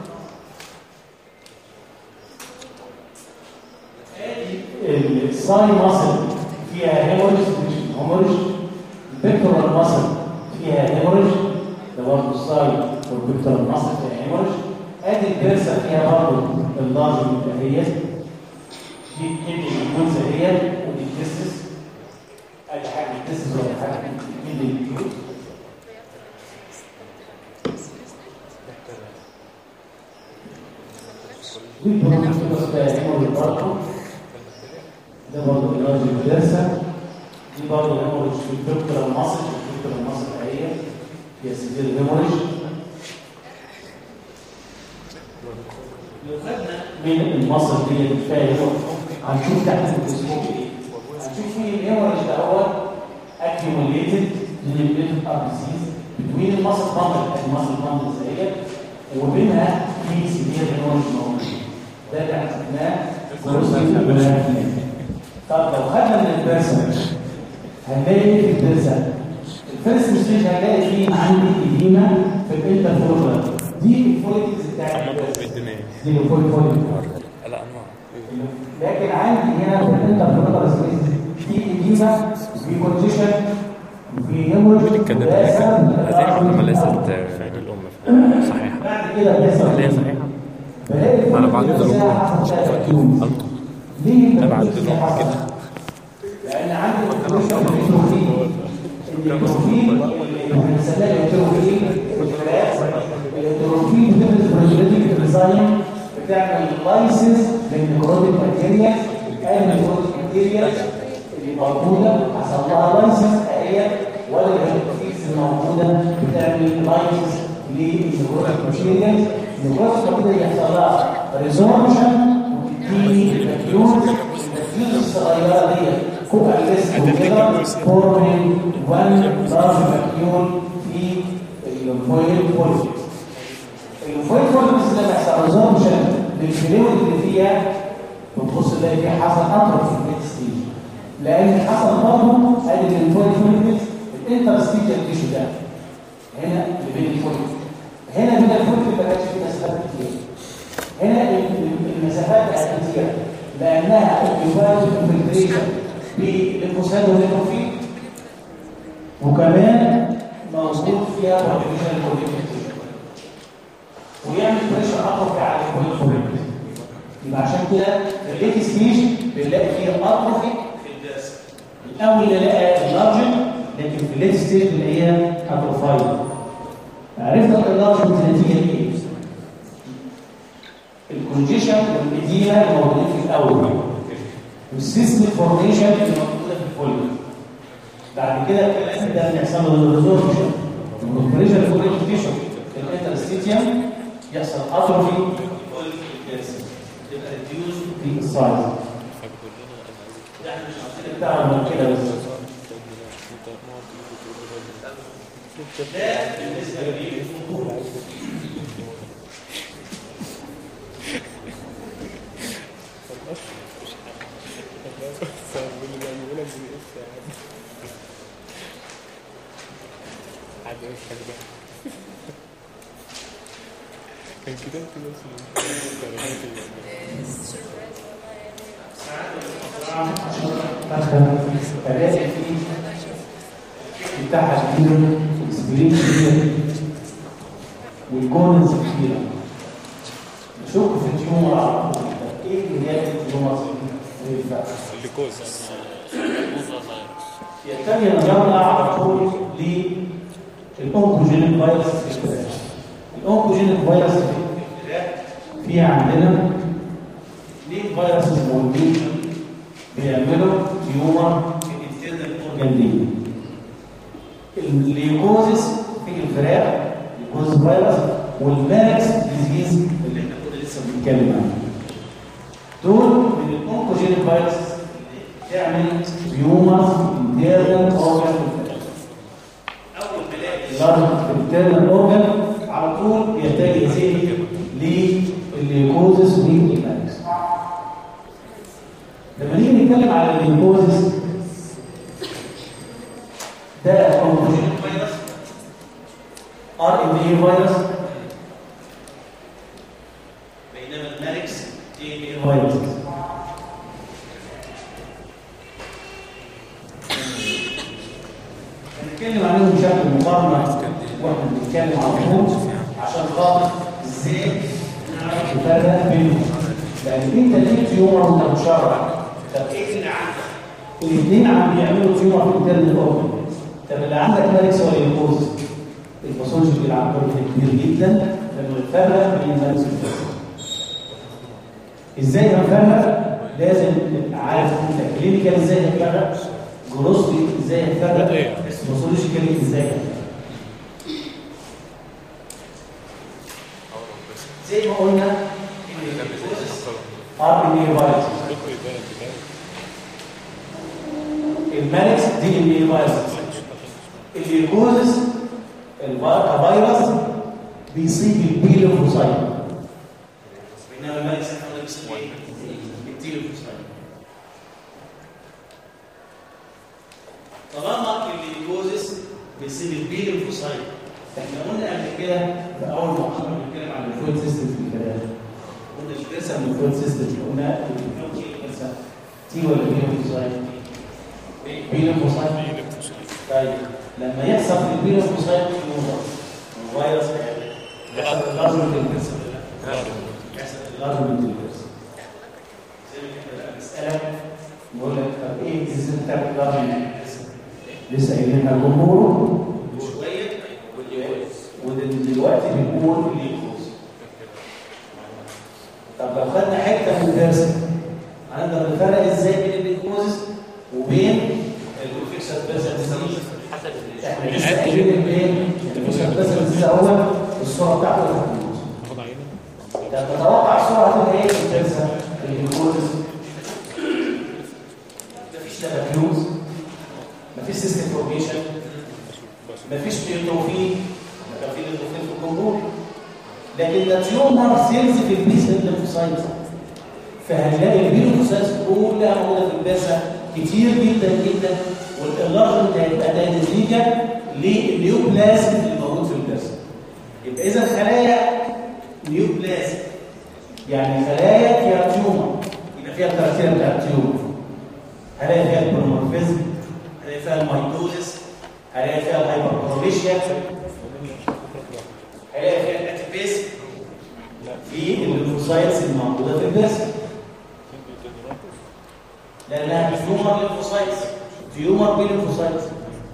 Speaker 2: الساي ماسل فيها هيموريج مش هيموريج البيكتورال ماسل فيها هيموريج ده برضه الساي والبيكتورال ماسل فيها هيموريج ادي البرسة فيها برضه اللارجل دهيت دي الكدني الجزء دهيت ودي التستس ادي حاجه التستس ولا حاجه من البيوت دي بروتوكولات هيموريج برضه ده برضه الارج البيرسا دي برضه هيموريج في الفكره المصري الفكره المصري الحقيقيه هي سيفير هيموريج لو خدنا من المصر دي كفايه هنشوف تحت الميكروسكوب ايه هنشوف فيه الهيموريج ده هو accumulated generated heart disease between المصل bundle المصل bundle زيك وبينها في سيفير هيموريج موجود ده اللي حسبناه جروسلي طب لو خدنا من البرسنت هنلاقي في البرسنت الفيرست ستيج هنلاقي فيه عندي إديمة في الانترفورولر دي الفوليكلز بتاعت البرسنت دي الفوليكلز
Speaker 3: لا انواع
Speaker 2: لكن عندي هنا في الانترفورولر سبيس في إديمة في كونجيشن في هيموريج
Speaker 3: بنتكلم
Speaker 2: وده سبب
Speaker 3: هذه لما ليست الام صحيحه
Speaker 2: بعد كده بيحصل
Speaker 3: هل هي صحيحه؟
Speaker 2: بلاقي
Speaker 3: أنا بعد
Speaker 2: الفوليكلز
Speaker 3: الأم
Speaker 2: حصل فيها تيومر. ليه
Speaker 3: أنا بعد
Speaker 2: الفوليكلز
Speaker 3: الأم
Speaker 2: حصل؟
Speaker 3: كده.
Speaker 2: لان عندي الكونجيشن النيتروفيل النيتروفيل اللي بنسميها النيتروفيل الفراخ النيتروفيل بتفرز بروتينيك ديزاين بتعمل لايسنس للنيكروتيك ماتيريال النيكروتيك ماتيريال اللي موجوده حصل لها لايسنس حقيقيه ولا الهيدروفيلز الموجوده بتعمل لايسنس للنيكروتيك ماتيريال النيكروتيك ماتيريال يحصل لها ريزوربشن وتديني ماتيريال الفيوز الصغيره دي فوق الجسم كده فورمين وان لارج فاكيول في الفويل فولفيكس الفويل فولفيكس لما يحصل ريزوربشن للفلويد اللي فيها بتبص تلاقي فيها حصل اطرف في الميد ستيج لان حصل برضه ادي الفويل فولفيكس الانترستيجر تيشو ده هنا اللي بين الفولفيكس هنا بين الفولفيكس ما كانش فيه مسافات كتير هنا المسافات بقت كتيره لانها اوكيبايد انفلتريشن بالمساعد والنيتروفيل وكمان موجود فيها بروتيشن الكوليكتيشن ويعمل بريشر اطرف على الكوليكتيشن يبقى عشان كده في الليت ستيج بنلاقي فيه اطرفي في الجسم الاول نلاقي اللارجن لكن في الليت ستيج بنلاقيها اتروفايد عرفنا اللارجن نتيجه ايه؟ الكونجيشن والإديمة الموجودين في الأول والسيستم فورميشن اللي موجودة في الفوليوم بعد كده ده بيحصل له الريزوربشن والبريشر فورميشن في الانترستيتيوم يحصل اتروفي يبقى ريديوز في السايز يعني مش عارفين بتاعهم من كده بس ده بالنسبه للفطور
Speaker 3: كان كده كده
Speaker 2: فلاقي فيه بتاعها كتير سبرين كتير والكونز كتيرة شك في التيومر على طول ايه اللي هي التيومر
Speaker 3: الليكوز
Speaker 2: يتجه نظرنا على طول للأونكوجينيك فيروس في الفراخ الأونكوجينيك فيروس في الفراخ في عندنا اثنين فيروسز موجودين بيعملوا تيومر في الانترنال اورجان دي الليوكوزيس في الفراخ ليوكوز فيروس والماركس ديزيز اللي احنا كنا لسه بنتكلم عنه دول من الاونكوجينيك فيروس تعمل تيومرز في الانترنال اورجان اول ما الاقي لارج في الانترنال اورجان على طول بيتجه ذهني للليوكوزيس والماركس لما نيجي نتكلم على الليمفوزيس ده اونكوجينيك فيروس ار ان اي فيروس بينما الماركس دي ان اي فيروس هنتكلم عليهم بشكل مقارنه واحنا بنتكلم على الخروج عشان خاطر ازاي نعرف نفرق بينهم لان انت ليك تيومر وانت مشرع طب ايه اللي عندك؟ الاثنين عم بيعملوا تيومر في الانترنال اورجن طب اللي عندك ماركس ولا الفوز الباثولوجي بيلعب دور كبير جدا لما نفرق بين الماركس والفوز ازاي هنفرق لازم تبقى عارف انت كلينيكال ازاي هتفرق جروسلي ازاي هتفرق باثولوجيكالي ازاي هتفرق زي ما قلنا ان الجلوكوز ار ان اي فيروس
Speaker 3: دكتور يبان البداية
Speaker 2: المانكس دي ان اي فيروس الجلوكوز كفيروس بيصيب البيلوفوسايت بينما المانكس احنا بيصيب ايه؟ التيلوفوسايت طالما الجلوكوز بيصيب البيلوفوسايت احنا قلنا قبل كده في اول محاضره بنتكلم عن الفويد سيستم في الكلام قلنا الكرسه من الفويد سيستم قلنا الكرسه تي ولا بيلوفوسايت؟ بيلوفوسايت طيب لما يحصل في البيلوفوسايت تيومر الفيروس يحصل اللارجمنت الكرسه ولا لا؟ يحصل اللارجمنت الكرسه زي ما كده بقى بسالك بقول لك طب ايه الديزيز بتاع اللارجمنت الكرسه؟ لسه قايلينها جمهور شويه ودلوقتي بنقول الليكوز طب لو خدنا حته من الدرس هنقدر نفرق ازاي بين الليكوز وبين الانفكشن بيرسنس احنا لسه قايلين الايه؟ الانفكشن بيرسنس اول الصوره بتاعته الهرمونز
Speaker 3: ناخد عينة
Speaker 2: طب تتوقع الصوره هتبقى ايه في البيرسن الليكوز مفيش تبكلوز مفيش سيستم فورميشن مفيش نيوتروفين كان في نيوتروفين في الجمهور لكن ده تيومر سيلز في البيس الليمفوسايت فهنلاقي البيلوفوسايت كلها موجوده في الباسه كتير جدا جدا والانلارجمنت هيبقى ده نتيجه للنيوبلازم اللي موجود في الباسه يبقى اذا خلايا نيوبلازم يعني خلايا فيها تيومر يبقى فيها الكاركتير بتاع التيومر هلاقي فيها البرومورفيزم هلاقي فيها الميتوزيس هلاقي فيها الهايبركروميشيا هلاقي فيها الاتيبيس في الليمفوسايتس الموجوده في الجسم لانها تيومر ليمفوسايتس تيومر بالليمفوسايتس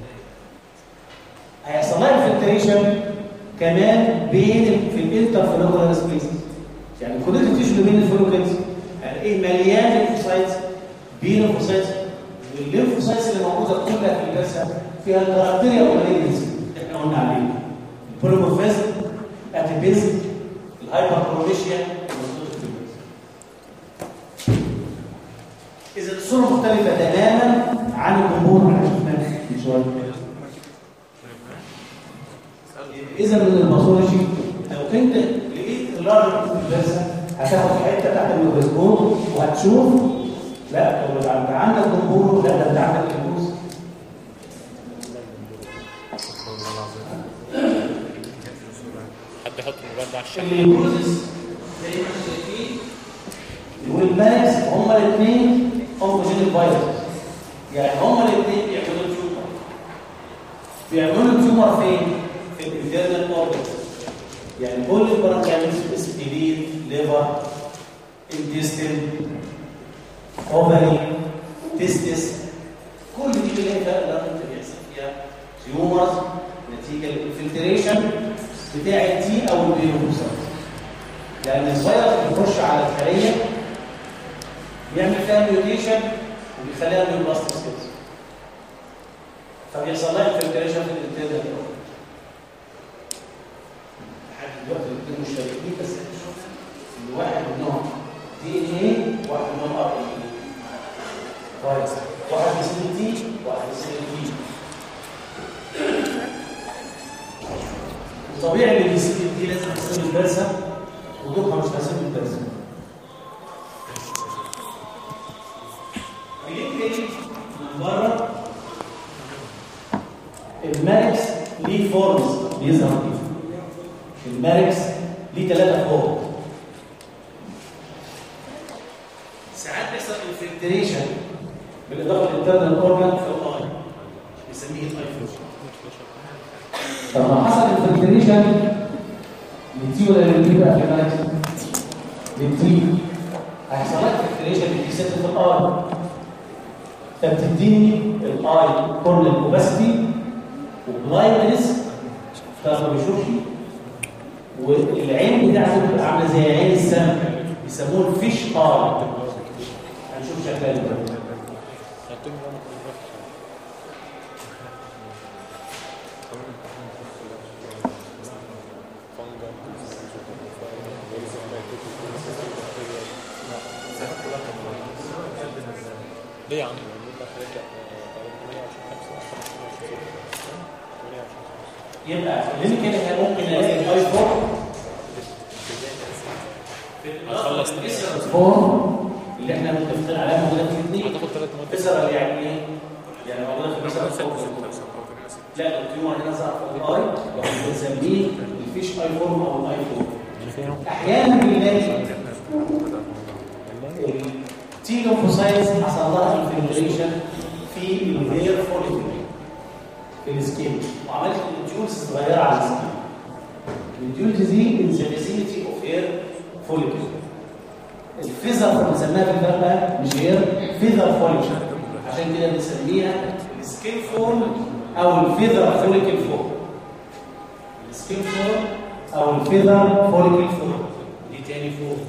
Speaker 2: هيحصل لها انفلتريشن كمان بين في الانترفلوكولار سبيس يعني الكونكتيف تيشو بين الفلوكلز يعني ايه مليان ليمفوسايتس بين الليمفوسايتس والليمفوسايتس اللي موجوده كلها في الجسم فيها الكاركتيريا اوريجنز احنا قلنا عليه البرومورفيزم اتيبيزم الهايبركروميشيا اذا الصوره مختلفه تماما عن الجمهور اللي احنا شفناه من شويه اذا من الباثولوجي لو انت لقيت اللارج كونفرسا هتاخد حته تحت الميكروسكوب وهتشوف لا لو انت عندك جمهور لا ده انت عندك ليموس
Speaker 3: حد يحط الموبايل ده على الشاشة
Speaker 2: الليموزس زي ما انتم شايفين والماكس هما الاثنين اونكوجينيك فيروس يعني هما الاثنين بيعملوا تيومر بيعملوا تيومر فين؟ في الانترنال اورجن يعني كل البرانكيالز سبلين ليفر انتستين اوفري تستس كل دي اللي هي بقى بيحصل فيها تيومرز نتيجه للانفلتريشن بتاع التي او البيروفوسايت لان الفيروس بيخش على الخليه بيعمل فيها ميوتيشن وبيخليها نيوبلاستيك سيلز فبيحصل لها انفلتريشن في الانترنال اورجن لحد دلوقتي الاثنين مشتركين بس احنا شفنا ان واحد منهم دي ان ايه واحد منهم ار ان ايه كويس واحد اسمه تي واحد اسمه تي طبيعي اللي بيصير دي لازم تسيب البرسه ودورها مش هسيب البرسه بيجي من بره الماركس ليه فورمز بيظهر فيه الماركس ليه ثلاثة فورم ساعات بيحصل انفلتريشن بالاضافه للانترنال اورجان في الاي بنسميه الاي فلوشن طب لو حصل انفلتريشن للتي ولا للتي بقى في الماركس للتي هيحصل لك انفلتريشن للتي ست في الاي فبتديني الاي كورنال اوباسيتي وبلايندنس فما بيشوفش والعين بتاعته بتبقى عامله زي عين السمك بيسموه الفيش اي شكلها دلوقتي
Speaker 3: هتم ده ممكن نروح ليه يا عم؟ بيقول لك رجع تقريبا 125
Speaker 2: يبقى ليه كده ممكن الاقي الاي 4
Speaker 3: هتخلص
Speaker 2: فور اللي احنا متفقين عليها موجوده في الاثنين
Speaker 3: هتاخد ثلاث مواد
Speaker 2: فيزرال يعني ايه؟ يعني موجوده في الفيزرال فور لا التيومر هنا ظهر في الاي يعني بنسميه الفيش اي فورم او الاي فورم احيانا بنلاقي التيلوفوسايتس حصل لها انفلتريشن في الهير فوليكل في السكين وعملت الجولز صغيره على السكين الجولز دي in the vicinity of hair follicle الفيزر بنسميها في الفرق بقى مش هير فيزر فوليكل عشان كده بنسميها السكين فورم او الفيزر فوليكل فورم السكين فورم او الفيزر فوليكل فورم دي تاني فورم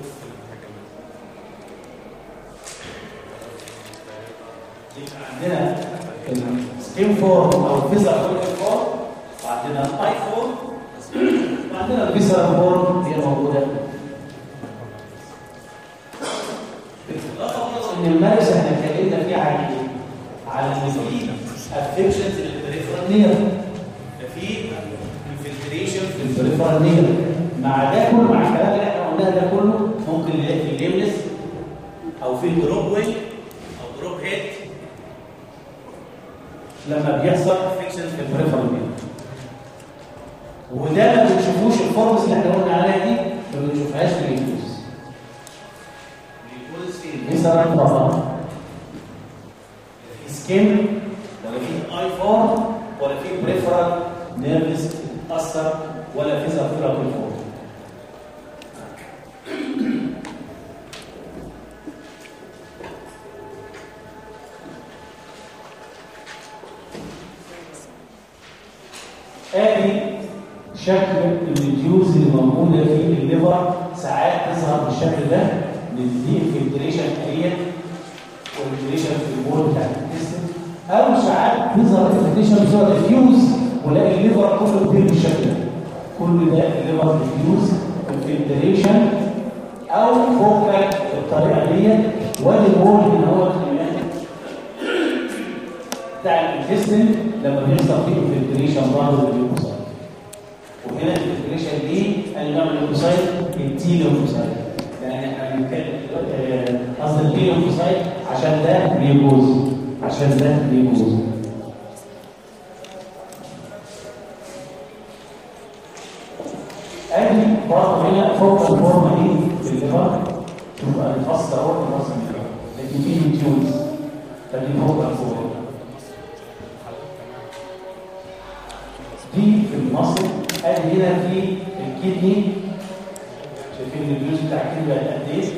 Speaker 2: يبقى عندنا السكين فورم او الفيزر فوليكل فورم وعندنا الاي فورم وعندنا الفيزر فورم هي موجوده بالاضافه ان المارس احنا اتكلمنا فيه عن ايه؟ على ان في افكشنز للبريفرال نير في انفلتريشن في البريفرال نير مع ده كله مع الكلام اللي احنا قلناه ده كله ممكن نلاقي في الليملس او في الدروب ويل او دروب هيد لما بيحصل افكشنز في البريفرال نير وده ما بنشوفوش الفورمز اللي احنا قلنا عليها دي ما بنشوفهاش في الانفلوس مثلا فقط في سكين ولا في اي فورم ولا في بريفرال نيرفس اتاثر ولا في زفيره في الفورم ادي شكل الريديوز اللي موجوده في الليفر ساعات تظهر بالشكل ده دي انفلتريشن اريا والانفلتريشن في البول بتاع الجسم او ساعات تظهر انفلتريشن بصوره ديفيوز ولاقي الليفر كله كبير بالشكل ده كل ده الليفر ديفيوز انفلتريشن او فوكال بالطريقه دي وادي البول اللي هو بتاع الانتستين لما بيحصل فيه انفلتريشن برضه للليوكوسايت وهنا الانفلتريشن دي انا بعمل ليوكوسايت التي ليوكوسايت يعني احنا بنتكلم قصد الليوكوسايت عشان ده ليوكوز عشان ده ليوكوز ادي برضه هنا فوق الفورمه دي في الليفر تبقى الفصل اهو الفصل لكن في ميتيولز فدي فوق الفورمه دي في المصل ادي هنا في الكدني شايفين الجزء بتاع الكدني بقى قد ايه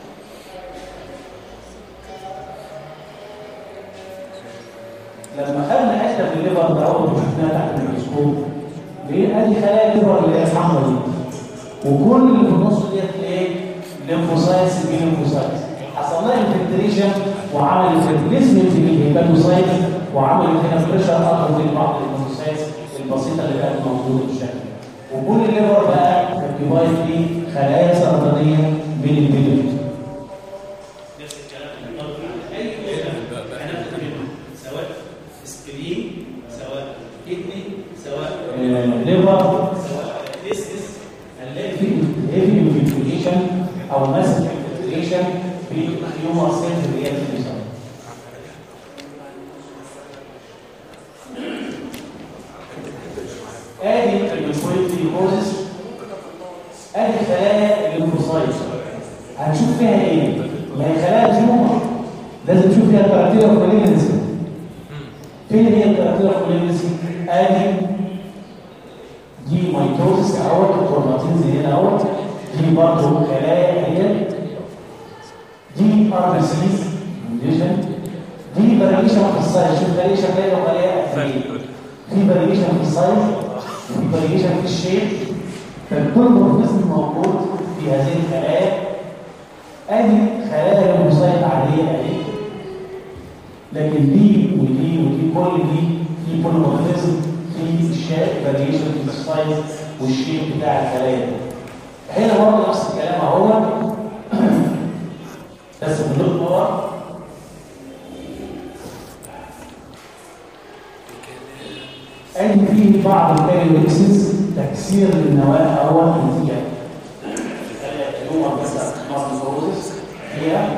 Speaker 2: لما خدنا حته من الليفر ده اول ما شفناها تحت الميكروسكوب ليه ادي خلايا الليفر اللي هي الحمراء دي وكل اللي في النص ديت ايه ليمفوسايتس بي ليمفوسايتس حصل لها انفلتريشن وعملت ريبليسمنت للهيباتوسايت وعملت هنا بريشر اكتر من بعض الليمفوسايتس البسيطه اللي كانت موجوده بالشكل وكل الليفر بقى ديفايد في خلايا سرطانيه من البيلوت نفس الكلام اللي سواء سكرين سواء كدني سواء ليفر سواء تيستس هنلاقي في هيفي انفلتريشن او ماسك انفلتريشن في هيومر سيلز اللي هي الفيوسايت ادي الليمفويد ليوكوزيس ادي خلايا الليمفوسايت هنشوف فيها ايه ما هي خلايا تيومر لازم نشوف فيها البكتيريا كولينسي فين هي البكتيريا كولينسي ادي دي ميتوزيس اهوت الكروماتينز هنا اهوت دي برضه خلايا هي دي ار بي سيز دي فاريشن في السايز شوف خليه شكلها وخليه في فاريشن في السايز وفي فاريشن في الشيب فالكل مورفيزم موجود في هذه الخلايا ادي خلايا الليمفوسايت عاديه اهي لكن دي ودي ودي كل دي في بوليمورفيزم في الشيب فاريشن في السايز والشيب بتاع الخلايا هنا برضه نفس الكلام اهو بس باللون الاخضر ادي فيه بعض الكاريوكسز تكسير للنواه اول نتيجه اليوم بس ماسكوزس هي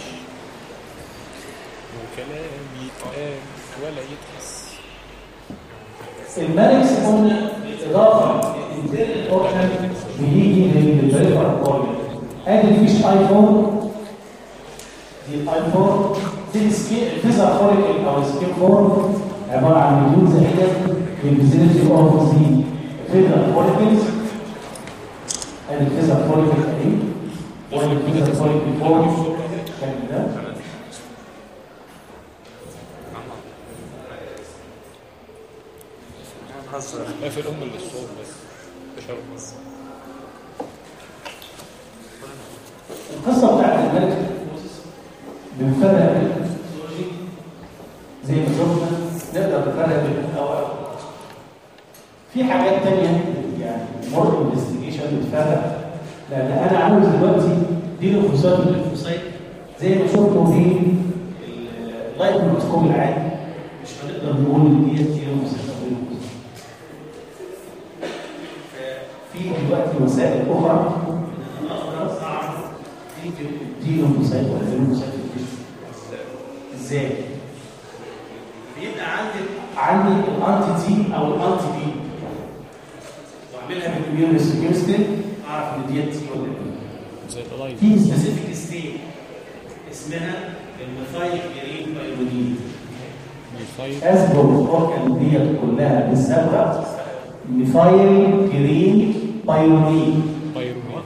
Speaker 3: وكلام يتقال ولا يتحس
Speaker 2: المالكس قلنا بالاضافه للانترنال اورجن بيجي للبريفر اورجن ادي مفيش ايفون دي الايفون دي السكين الفيزا فوريكل او السكين فورم عباره عن مليون زائده في الفيزيلتي اوف دي فيزا فوريكلز ادي الفيزا فوريكل اهي وادي الفيزا فوريكل فورم كان ده
Speaker 1: هزر
Speaker 3: قافل ام للصوت بس مش هرقص
Speaker 2: القصه بتاعت الملك بنفرق بين الفسيولوجي زي ما شفنا نقدر نفرق بين الاول في حاجات تانية يعني مور انفستيجيشن بتفرق لان انا عاوز دلوقتي دي الفوسات والليمفوسايت زي ما شفتوا في اللايت ميكروسكوب العادي مش هنقدر نقول ان دي دي ليمفوسايت او ليمفوسايت في دلوقتي وسائل اخرى ان انا اقدر اعرف دي دي ليمفوسايت ولا دي ليمفوسايت في الجسم ازاي؟ بيبقى عندي عندي الانتي تي او الانتي بي واعملها بالاميون كيمستري اعرف ان ديت تي ولا بي
Speaker 3: زي اللايف
Speaker 2: في سبيسيفيك ستيت اسمها الميثايل جرين بايرودين
Speaker 3: الفايل
Speaker 2: اذكر الاوركان ديت كلها بالصبغه ميثايل جرين بايرودين
Speaker 3: بايرومي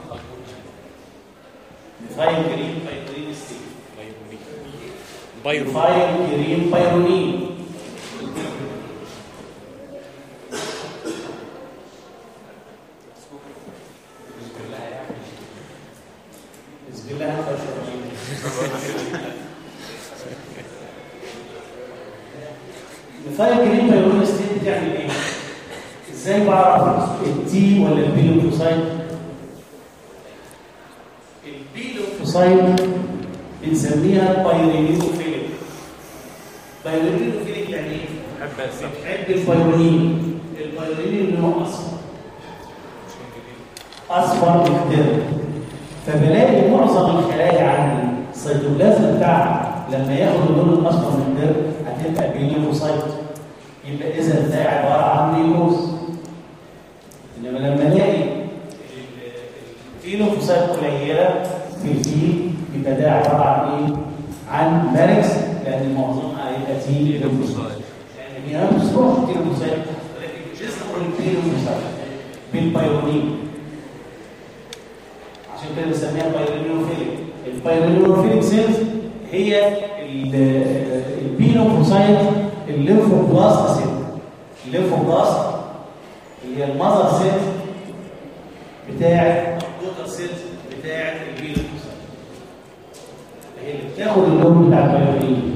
Speaker 2: ميثايل جرين بايرودين ستيت
Speaker 3: بايرومي بايرومي
Speaker 2: ميثايل جرين بايرودين بسم الله الرحمن الرحيم مثال جرين بايرون ستيت بتعمل ايه؟ ازاي بعرف التي ولا البيلوفوسايت؟ البيلوفوسايت بنسميها بايرينيوفيليك بايرينيوفيليك يعني ايه؟
Speaker 1: بحب اسمع
Speaker 2: بتحب البايرونين البايرونين اللي هو اصفر اصفر مخضر فبلاقي معظم الخلايا عندي السيتوبلازم بتاعها لما ياخد اللون الاصفر من الدر هتبقى بيليفوسايت يبقى اذا ده عباره عن ميكوز انما لما الاقي الفيلوفوسايت قليله في الفيل يبقى ده عباره عن ايه؟ عن ماركس لان معظمها هيبقى تي ليفوسايت يعني هي مش روح تيلوفوسايت ولكن جزء من الفيلوفوسايت بالبايرونين عشان كده بنسميها بايرينوفيليك البايرينوفيليك سيلز هي ال- البينوفوسايت الليمفوبلاست سيل الليمفوبلاست اللي هي المذر سيل بتاعه الدوتر سيل بتاعه البينوفوسايت هي اللي بتاخد اللون بتاع البايرين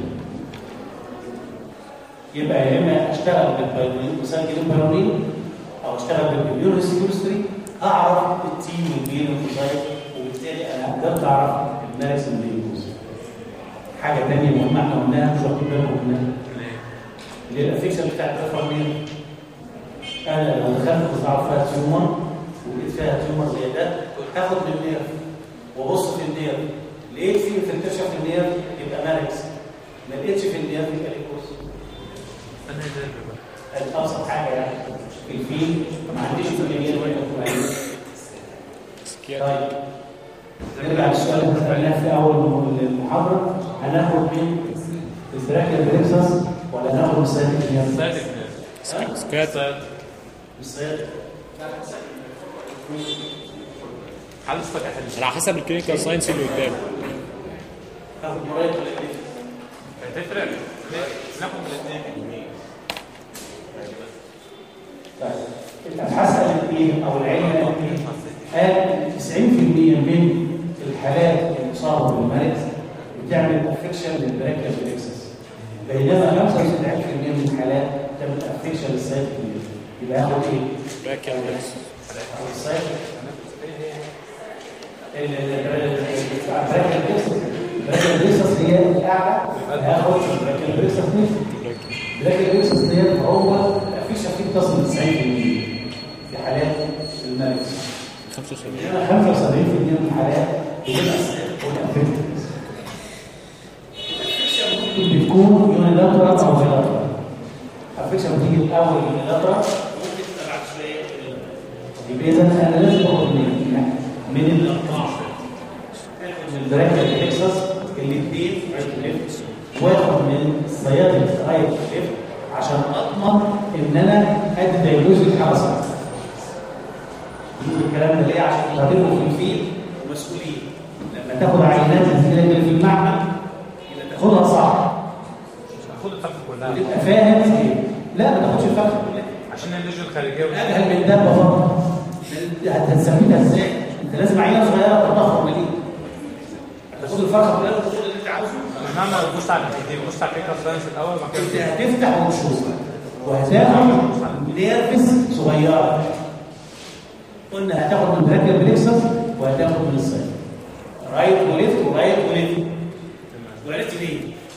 Speaker 2: يبقى يا اما اشتغل بالبايرين مسجل البايرين او اشتغل بالبيور كيمستري اعرف التي والبي والفوسايت وبالتالي انا قدرت اعرف الماركس والبيوز حاجه ثانيه مهمه احنا قلناها مش واخدين بالكم منها اللي هي الافكشن بتاع البرفورمين انا لو دخلت قطعه فيها تيومر ولقيت فيها تيومر زي ده كنت هاخد من النيرف وابص في النيرف لقيت فيه انفلتريشن في النيرف يبقى ماركس ما لقيتش في النيرف يبقى ليكوز
Speaker 1: انا جايب بقى
Speaker 2: ادي ابسط حاجه يعني في الفيل ما عنديش كميات ولا كميات
Speaker 3: سكيات
Speaker 2: طيب نرجع للسؤال اللي سالناه في اول المحاضره هناخد من التراكيا بريكسس ولا هناخد من سيد الكيان؟
Speaker 1: صادق
Speaker 3: سكيات
Speaker 2: السيد
Speaker 1: حضرتك احل
Speaker 3: على حسب الكلينيكال ساينس اللي قدامه
Speaker 2: هاخد مرايه ولا ايه؟
Speaker 1: هتفرق ناخد الاثنين
Speaker 2: طيب الابحاث قالت ايه او العلم قالت ايه؟ قال 90% من الحالات المصابه بالمرض بتعمل افكشن للبراكيا بريكسس بينما 95% من الحالات تعمل افكشن للسايت يبقى ياخد ايه؟
Speaker 3: باك يا ولد
Speaker 2: السايت البريكس هي الاعلى هياخد البريكس البريكس ديت هو الافكشن فيه بتصل ل 90% في حالات الملكس
Speaker 3: 75
Speaker 2: هنا 75% من الحالات بتبقى والافكشن ممكن بتكون يونيلاترال او بيلاترال الافكشن بتيجي الاول يونيلاترال ممكن تبقى بعد شويه يبقى اذا انا لازم اخد من من الاقطاع من البراكت تكساس الاثنين واخد من الصيادة رايت ليفت عشان اضمن ان انا ادي دايجنوز للحاله صح يقول الكلام ده ليه عشان خبيرهم في الفيل ومسؤولين لما تاخد عينات الفيل اللي في المعمل يبقى تاخدها صح
Speaker 1: خد الفرق كلها
Speaker 2: وتبقى فاهم ايه لا ما تاخدش الفرق كلها
Speaker 1: عشان النتيجه الخارجيه والنتيجة-
Speaker 2: اجهل من دابه فقط هتسميها ازاي؟ انت لازم عينه صغيره تضخم ليه؟ هتاخد الفرخه كلها وتاخد اللي انت عاوزه
Speaker 1: انا نعمل بص على الكتير بص على الفكره ساينس الاول ما
Speaker 2: انت
Speaker 1: كان
Speaker 2: هتفتح وتشوف وهتاخد نيرفس صغيره قلنا هتاخد من براكيال بليكسس وهتاخد من السايد رايت وليفت ورايت وليفت وعرفت ليه؟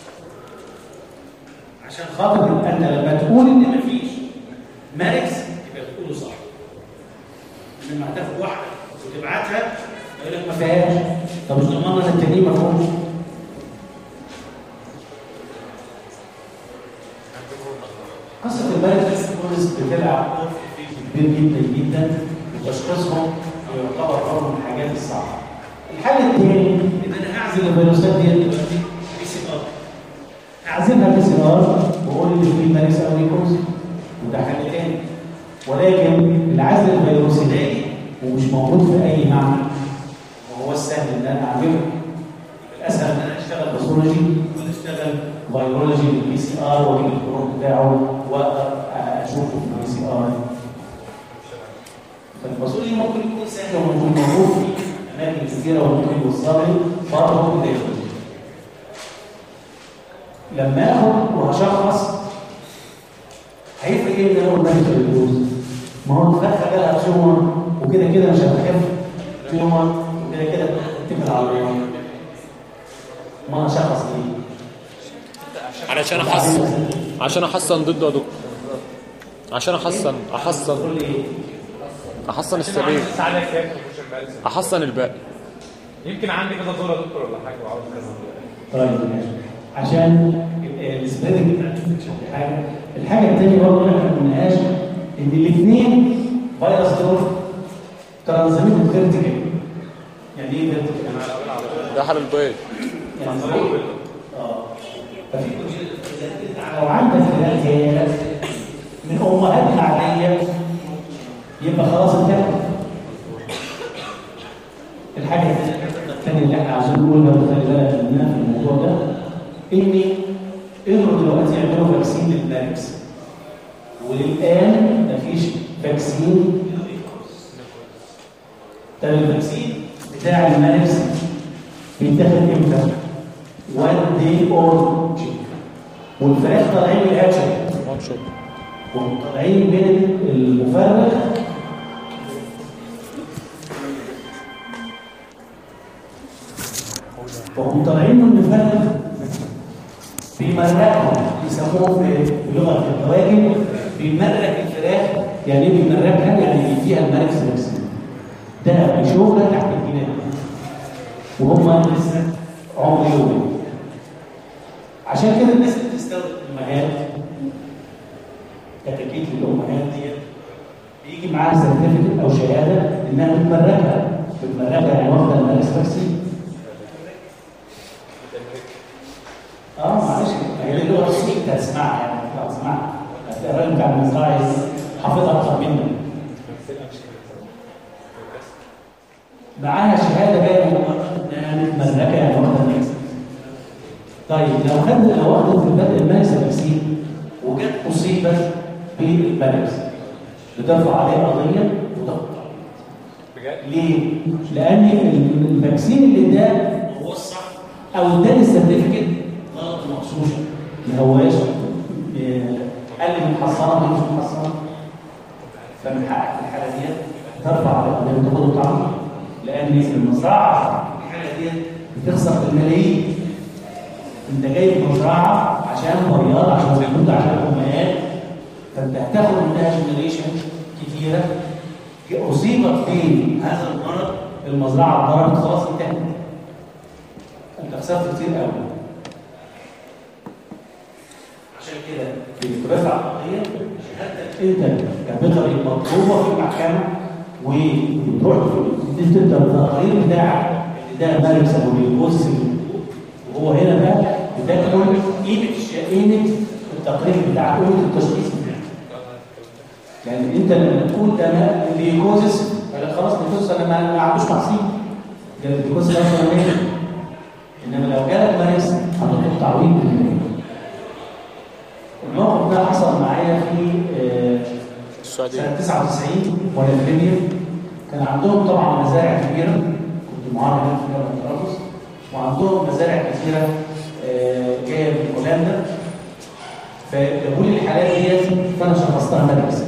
Speaker 2: عشان خاطر انت لما تقول ان مفيش ماركس يبقى تقوله صح لما هتاخد واحده وتبعتها يقول لك ما فيهاش طب مش ضمننا ان التانيين ما فيهمش قصة الملك بوليس بتلعب دور في كبير جدا جدا وتشخيصهم يعتبر برضه من الحاجات الصعبة. الحل الثاني ان انا اعزل الفيروسات دي دلوقتي بي سي ار. اعزلها بي سي ار واقول ان في مارس او ليكوز وده حل تاني. ولكن العزل الفيروسي ومش موجود في اي معمل وهو السهل ان انا اعمله. الاسهل ان انا اشتغل باثولوجي ولا اشتغل فيرولوجي بالبي سي ار واجيب الكروت بتاعه واقدر اشوفه في البي سي ار فالباثولوجي ممكن يكون سهل وممكن موجود في اماكن كثيره وممكن يوصلني برضه ممكن ياخد لما اخد وهشخص هيفرق ايه ان انا اقول مالك الجلوز ما هو الفرخه جالها تيومر وكده كده مش هتخف تيومر وكده كده اتفق على الرياضه ما انا شخص ليه
Speaker 3: علشان احصن عشان احصن ضده يا دكتور عشان احصن احصن
Speaker 2: تقول لي ايه
Speaker 3: احصن
Speaker 1: عشان
Speaker 3: السبيل
Speaker 1: عندي ساعه كام في المدرسه
Speaker 3: احصن الباقي
Speaker 1: يمكن عندي كذا دور يا دكتور ولا حاجه وعاوز كذا
Speaker 2: طيب ماشي عشان السبريدنج بتاع الانفكشن دي حاجه الحاجه الثانيه برضه اللي احنا ما قلناهاش ان الاثنين فيروس دول ترانزميت فيرتيكال يعني ايه فيرتيكال؟
Speaker 3: ده حل البيض
Speaker 2: يعني زي- اه ففي لو عندك خلايا من امهاتها عاديه يبقى خلاص انتهت الحاجه الثانيه اللي احنا عايزين نقولها وخلي بالك منها في الموضوع ده ان قدروا دلوقتي يعملوا فاكسين للماركس وللان مفيش فاكسين طب الفاكسين بتاع الماركس بيتاخد امتى؟ وان دي اول تشيك والفراخ طالعين من الهاتشر
Speaker 3: وان شوت
Speaker 2: وطالعين من المفرغ وهم طالعين من المفرغ بيمرقهم بيسموه في بلغه الدواجن بيمرق الفراخ يعني ايه بيمرقها يعني بيديها الملك سلسل ده بيشوفها تحت الجنان وهم لسه عمر يومين عشان كده الناس اللي بتستورد الامهات كتاكيت للامهات ديت بيجي معاها سيرتيفيكت او شهاده انها بتمركها بتمركها يعني واخده المارس فاكسين اه معلش هي دي اللغه الصينيه انت هتسمعها يعني انت هتسمعها هتلاقي الراجل بتاع المزرعه حافظها اكتر منك معاها شهاده جايه من بره انها متمركه يعني واخده المارس طيب لو خدنا لو واخده في البدء المارس فاكسين وجت اصيبت بالمارس بترفع عليه قضيه وتقطع
Speaker 1: بجد
Speaker 2: ليه؟ لأن الفاكسين اللي اداه هو الصح أو اداني السيرتيفيكت غلط ومغشوشة ما هواش آه، قال لي محصنه ولا مش محصنه فمن حقك في الحاله دي ترفع القضيه وتاخد الطعم لان المزرعه في الحاله دي بتخسر بالملايين انت جاي مزرعه عشان مريض عشان موجود عشان امهات فانت هتاخد منها جنريشن كتيره اصيبت في هذا المرض المزرعه اتضربت خلاص انتهت انت خسرت كتير قوي عشان كده بترفع قضيه شهادتك انت كبيطري مطلوبه في المحكمه وبتروح انت انت التقرير بتاعك ان ده مارس او بيبص وهو هنا بقى بتاكل قيمه الش- قيمه التقرير بتاعك قيمه التشخيص بتاعك لان انت لما تقول ده ما ليكوزس خلاص ليكوزس انا ما ما عندوش تحصيل ده ليكوزس ده اصلا ايه انما لو جالك مارس هتطلب تعويض بالمية الموقف ده حصل معايا في آه،
Speaker 3: السعودية
Speaker 2: سنة 99 وانا في ليبيا كان عندهم طبعا مزارع كبيرة كنت معاهم هناك في جامعة طرابلس وعندهم مزارع كثيرة آه، جاية من هولندا فجابوا لي الحالات ديت فانا شخصتها ماركس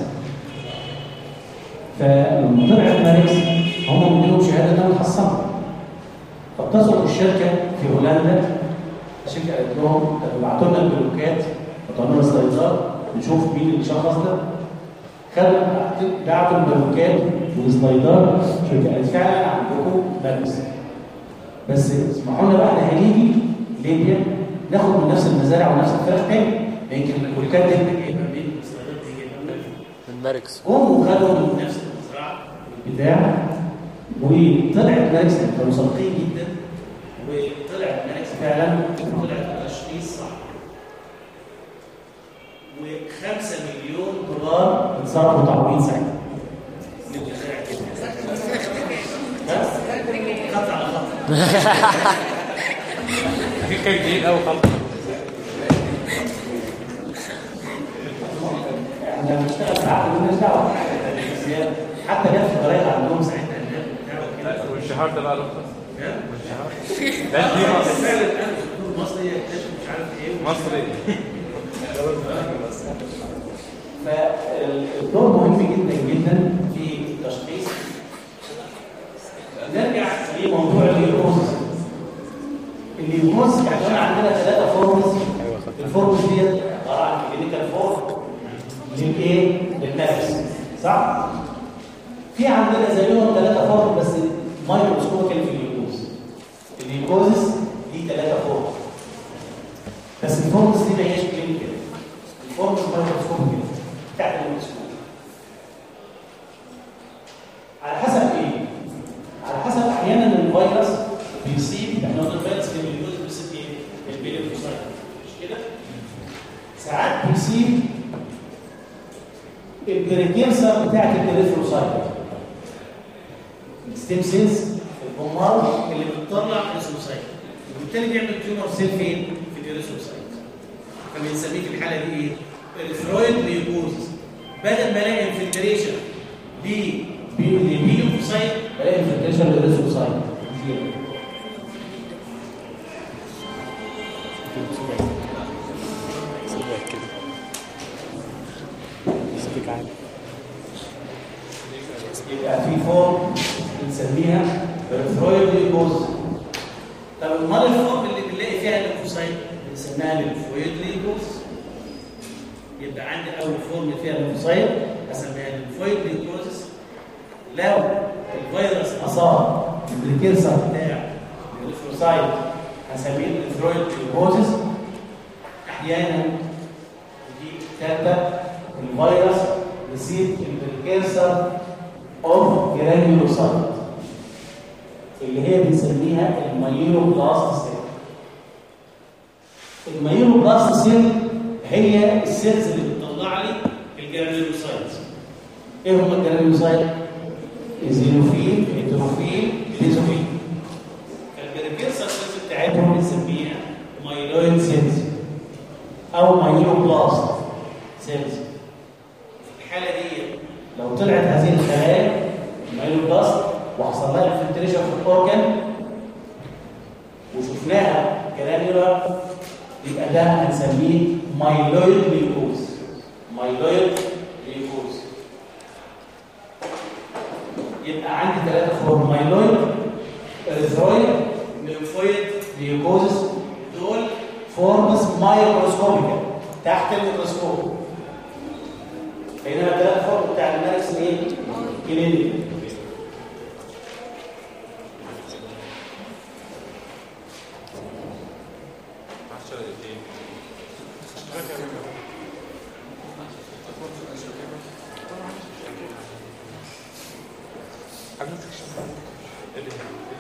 Speaker 2: فلما طلعت ماركس هم مدينهم شهاده انها متحصنه فاتصلوا بالشركه في هولندا الشركه قالت لهم طب ابعتوا لنا البلوكات وطلعوا لنا السلايدات نشوف مين اللي شخص ده خدوا بعتوا البلوكات والسلايدات الشركه قالت فعلا عندكم ماركس بس اسمحوا لنا بقى احنا هنيجي ليبيا ناخد من نفس المزارع ونفس الفراخ تاني يمكن البلوكات دي جايبها من السلايدات دي جايبها من
Speaker 3: من ماركس
Speaker 2: قوموا وخدوا من نفس المزرعه بتاع وطلعت ماركس كانوا صادقين جدا وطلعت ماركس فعلا وطلعت تشخيص صح و5 مليون دولار اتصرفوا تعويض ساعتها للمزارع كده. بس خط على خط
Speaker 1: كان جديد قوي خالص
Speaker 2: احنا بنشتغل ساعات مالناش دعوه بس هي حتى جت في الجرايد عندهم ساعتها الناس بتاعه كده
Speaker 1: والشهر ده بقى له قصة.
Speaker 2: ها؟
Speaker 1: والشهر ده دي مصر
Speaker 2: فعلا الان الدكتور المصري يكتشف مش عارف ايه
Speaker 1: مصري
Speaker 2: فالدور مهم جدا جدا في التشخيص نرجع لموضوع اليوكوز اليوكوز كان عندنا ثلاثه فورمز الفورمز ديت عباره عن كلينيكال فورم للايه؟ للنفس صح؟ في عندنا زيهم ثلاثه فورم بس مايكروسكوبيكال في اليوكوز اليوكوزس دي ثلاثه فورم بس الفورمز دي ما هياش كلينيكال الفورمز مايكروسكوبيكال بتاعت الميكروسكوب على حسب ايه؟ على حسب احيانا الفيروس بيصيب احنا قلنا الفيروس اللي بيجوز بيصيب ايه؟ البيليفوسايت مش كده؟ ساعات بيصيب البريكيرسر بتاعت البريفروسايت الستيم سيلز البومار اللي بتطلع الريسوسايت وبالتالي بيعمل تيومر سيل فين؟ في الريسوسايت فبنسميه في الحاله دي ايه؟ الفرويد ليوكوز بدل ما الاقي انفلتريشن للبيليوفوسايت بلاقي انفلتريشن للريسوسايت
Speaker 3: سيبك كده سيبك عادي
Speaker 2: يبقى في فورم بنسميها الفرويد ليوكوز طب امال الفورم اللي بنلاقي فيها الليمفوسايت بنسميها الفرويد ليوكوز يبقى عندي اول فورم فيها الليمفوسايت اسميها الليمفويد ليوكوزس لو الفيروس اصاب البريكيرسر بتاع الليمفوسايت هسميه الفرويد ليوكوزس احيانا دي ثالثه الفيروس يصيب البريكيرسر اوف جرانيولوسايت اللي هي بنسميها المايلوبلاست سيل المايلوبلاست سيل هي السيلز اللي بتطلع لي الجرانيولوسايت ايه هم الجرانيولوسايت ايزينوفيل هيدروفيل بيزوفيل فالبريكيرسر سيلز بتاعتهم بنسميها مايلويد سيلز او مايلوبلاست سيلز في الحاله دي لو طلعت هذه الخلايا المايلوبلاست وحصل لها انفلتريشن في الاورجن وشفناها جرانيولار يبقى ده هنسميه مايلويد ليوكوز مايلويد ليوكوز يبقى عندي ثلاثة فورم مايلويد اريثرويد ميلوفويد ليوكوزس دول فورمز مايكروسكوبيكال تحت الميكروسكوب بينما الثلاثة فورم بتاع المارس ايه؟ كلينيك
Speaker 1: عشرة دقيقتين اللي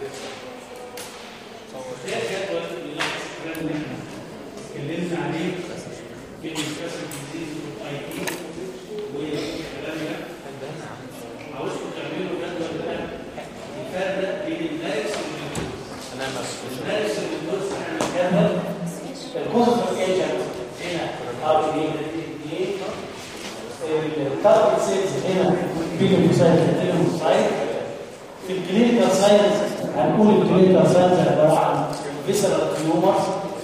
Speaker 2: ده الجدول اللي احنا اتكلمنا عليه في الكاسل ديزيز والاي تي والكلام ده عاوزكم تعملوا جدول ده يفرق بين الناس والجلوكوز
Speaker 1: انا مسؤول
Speaker 2: الناس والجلوكوز هنعمل جدول الكوزموس ايجنت هنا ار دي دي التارجت سيلز هنا بيلوكوسايت بيلوكوسايت في الكلينيكال ساينس هنقول الكلينيكال ساينس عباره عن فيسرال تيومرز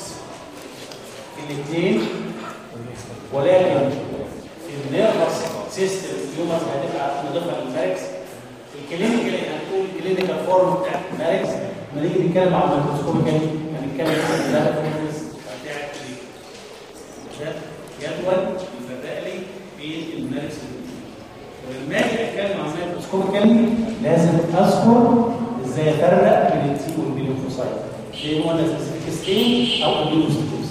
Speaker 2: الاثنين ولكن النيرفس سيستم تيومرز هتبقى مضافه للماركس الكلينيكال هنقول الكلينيكال فورم بتاع الماركس لما نيجي نتكلم عن الميكروسكوب كده هنتكلم عن الداتا فورمز بتاعت ده جدول يفرق لي بين الماركس ولما اجي اتكلم عن الميكروسكوبيكال لازم اذكر ازاي افرق بين التي والبيلوفوسايت ايه هو السبيسيفيك ستين او البيلوفوسايت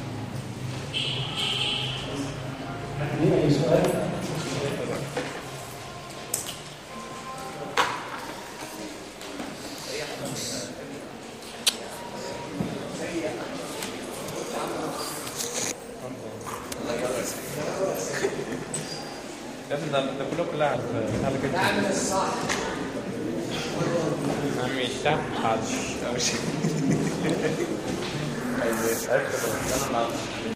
Speaker 2: هتلاقي اي سؤال
Speaker 1: يا ابني ده ده كلكم لاعب على كده
Speaker 4: اعمل الصح
Speaker 1: مش حاج مش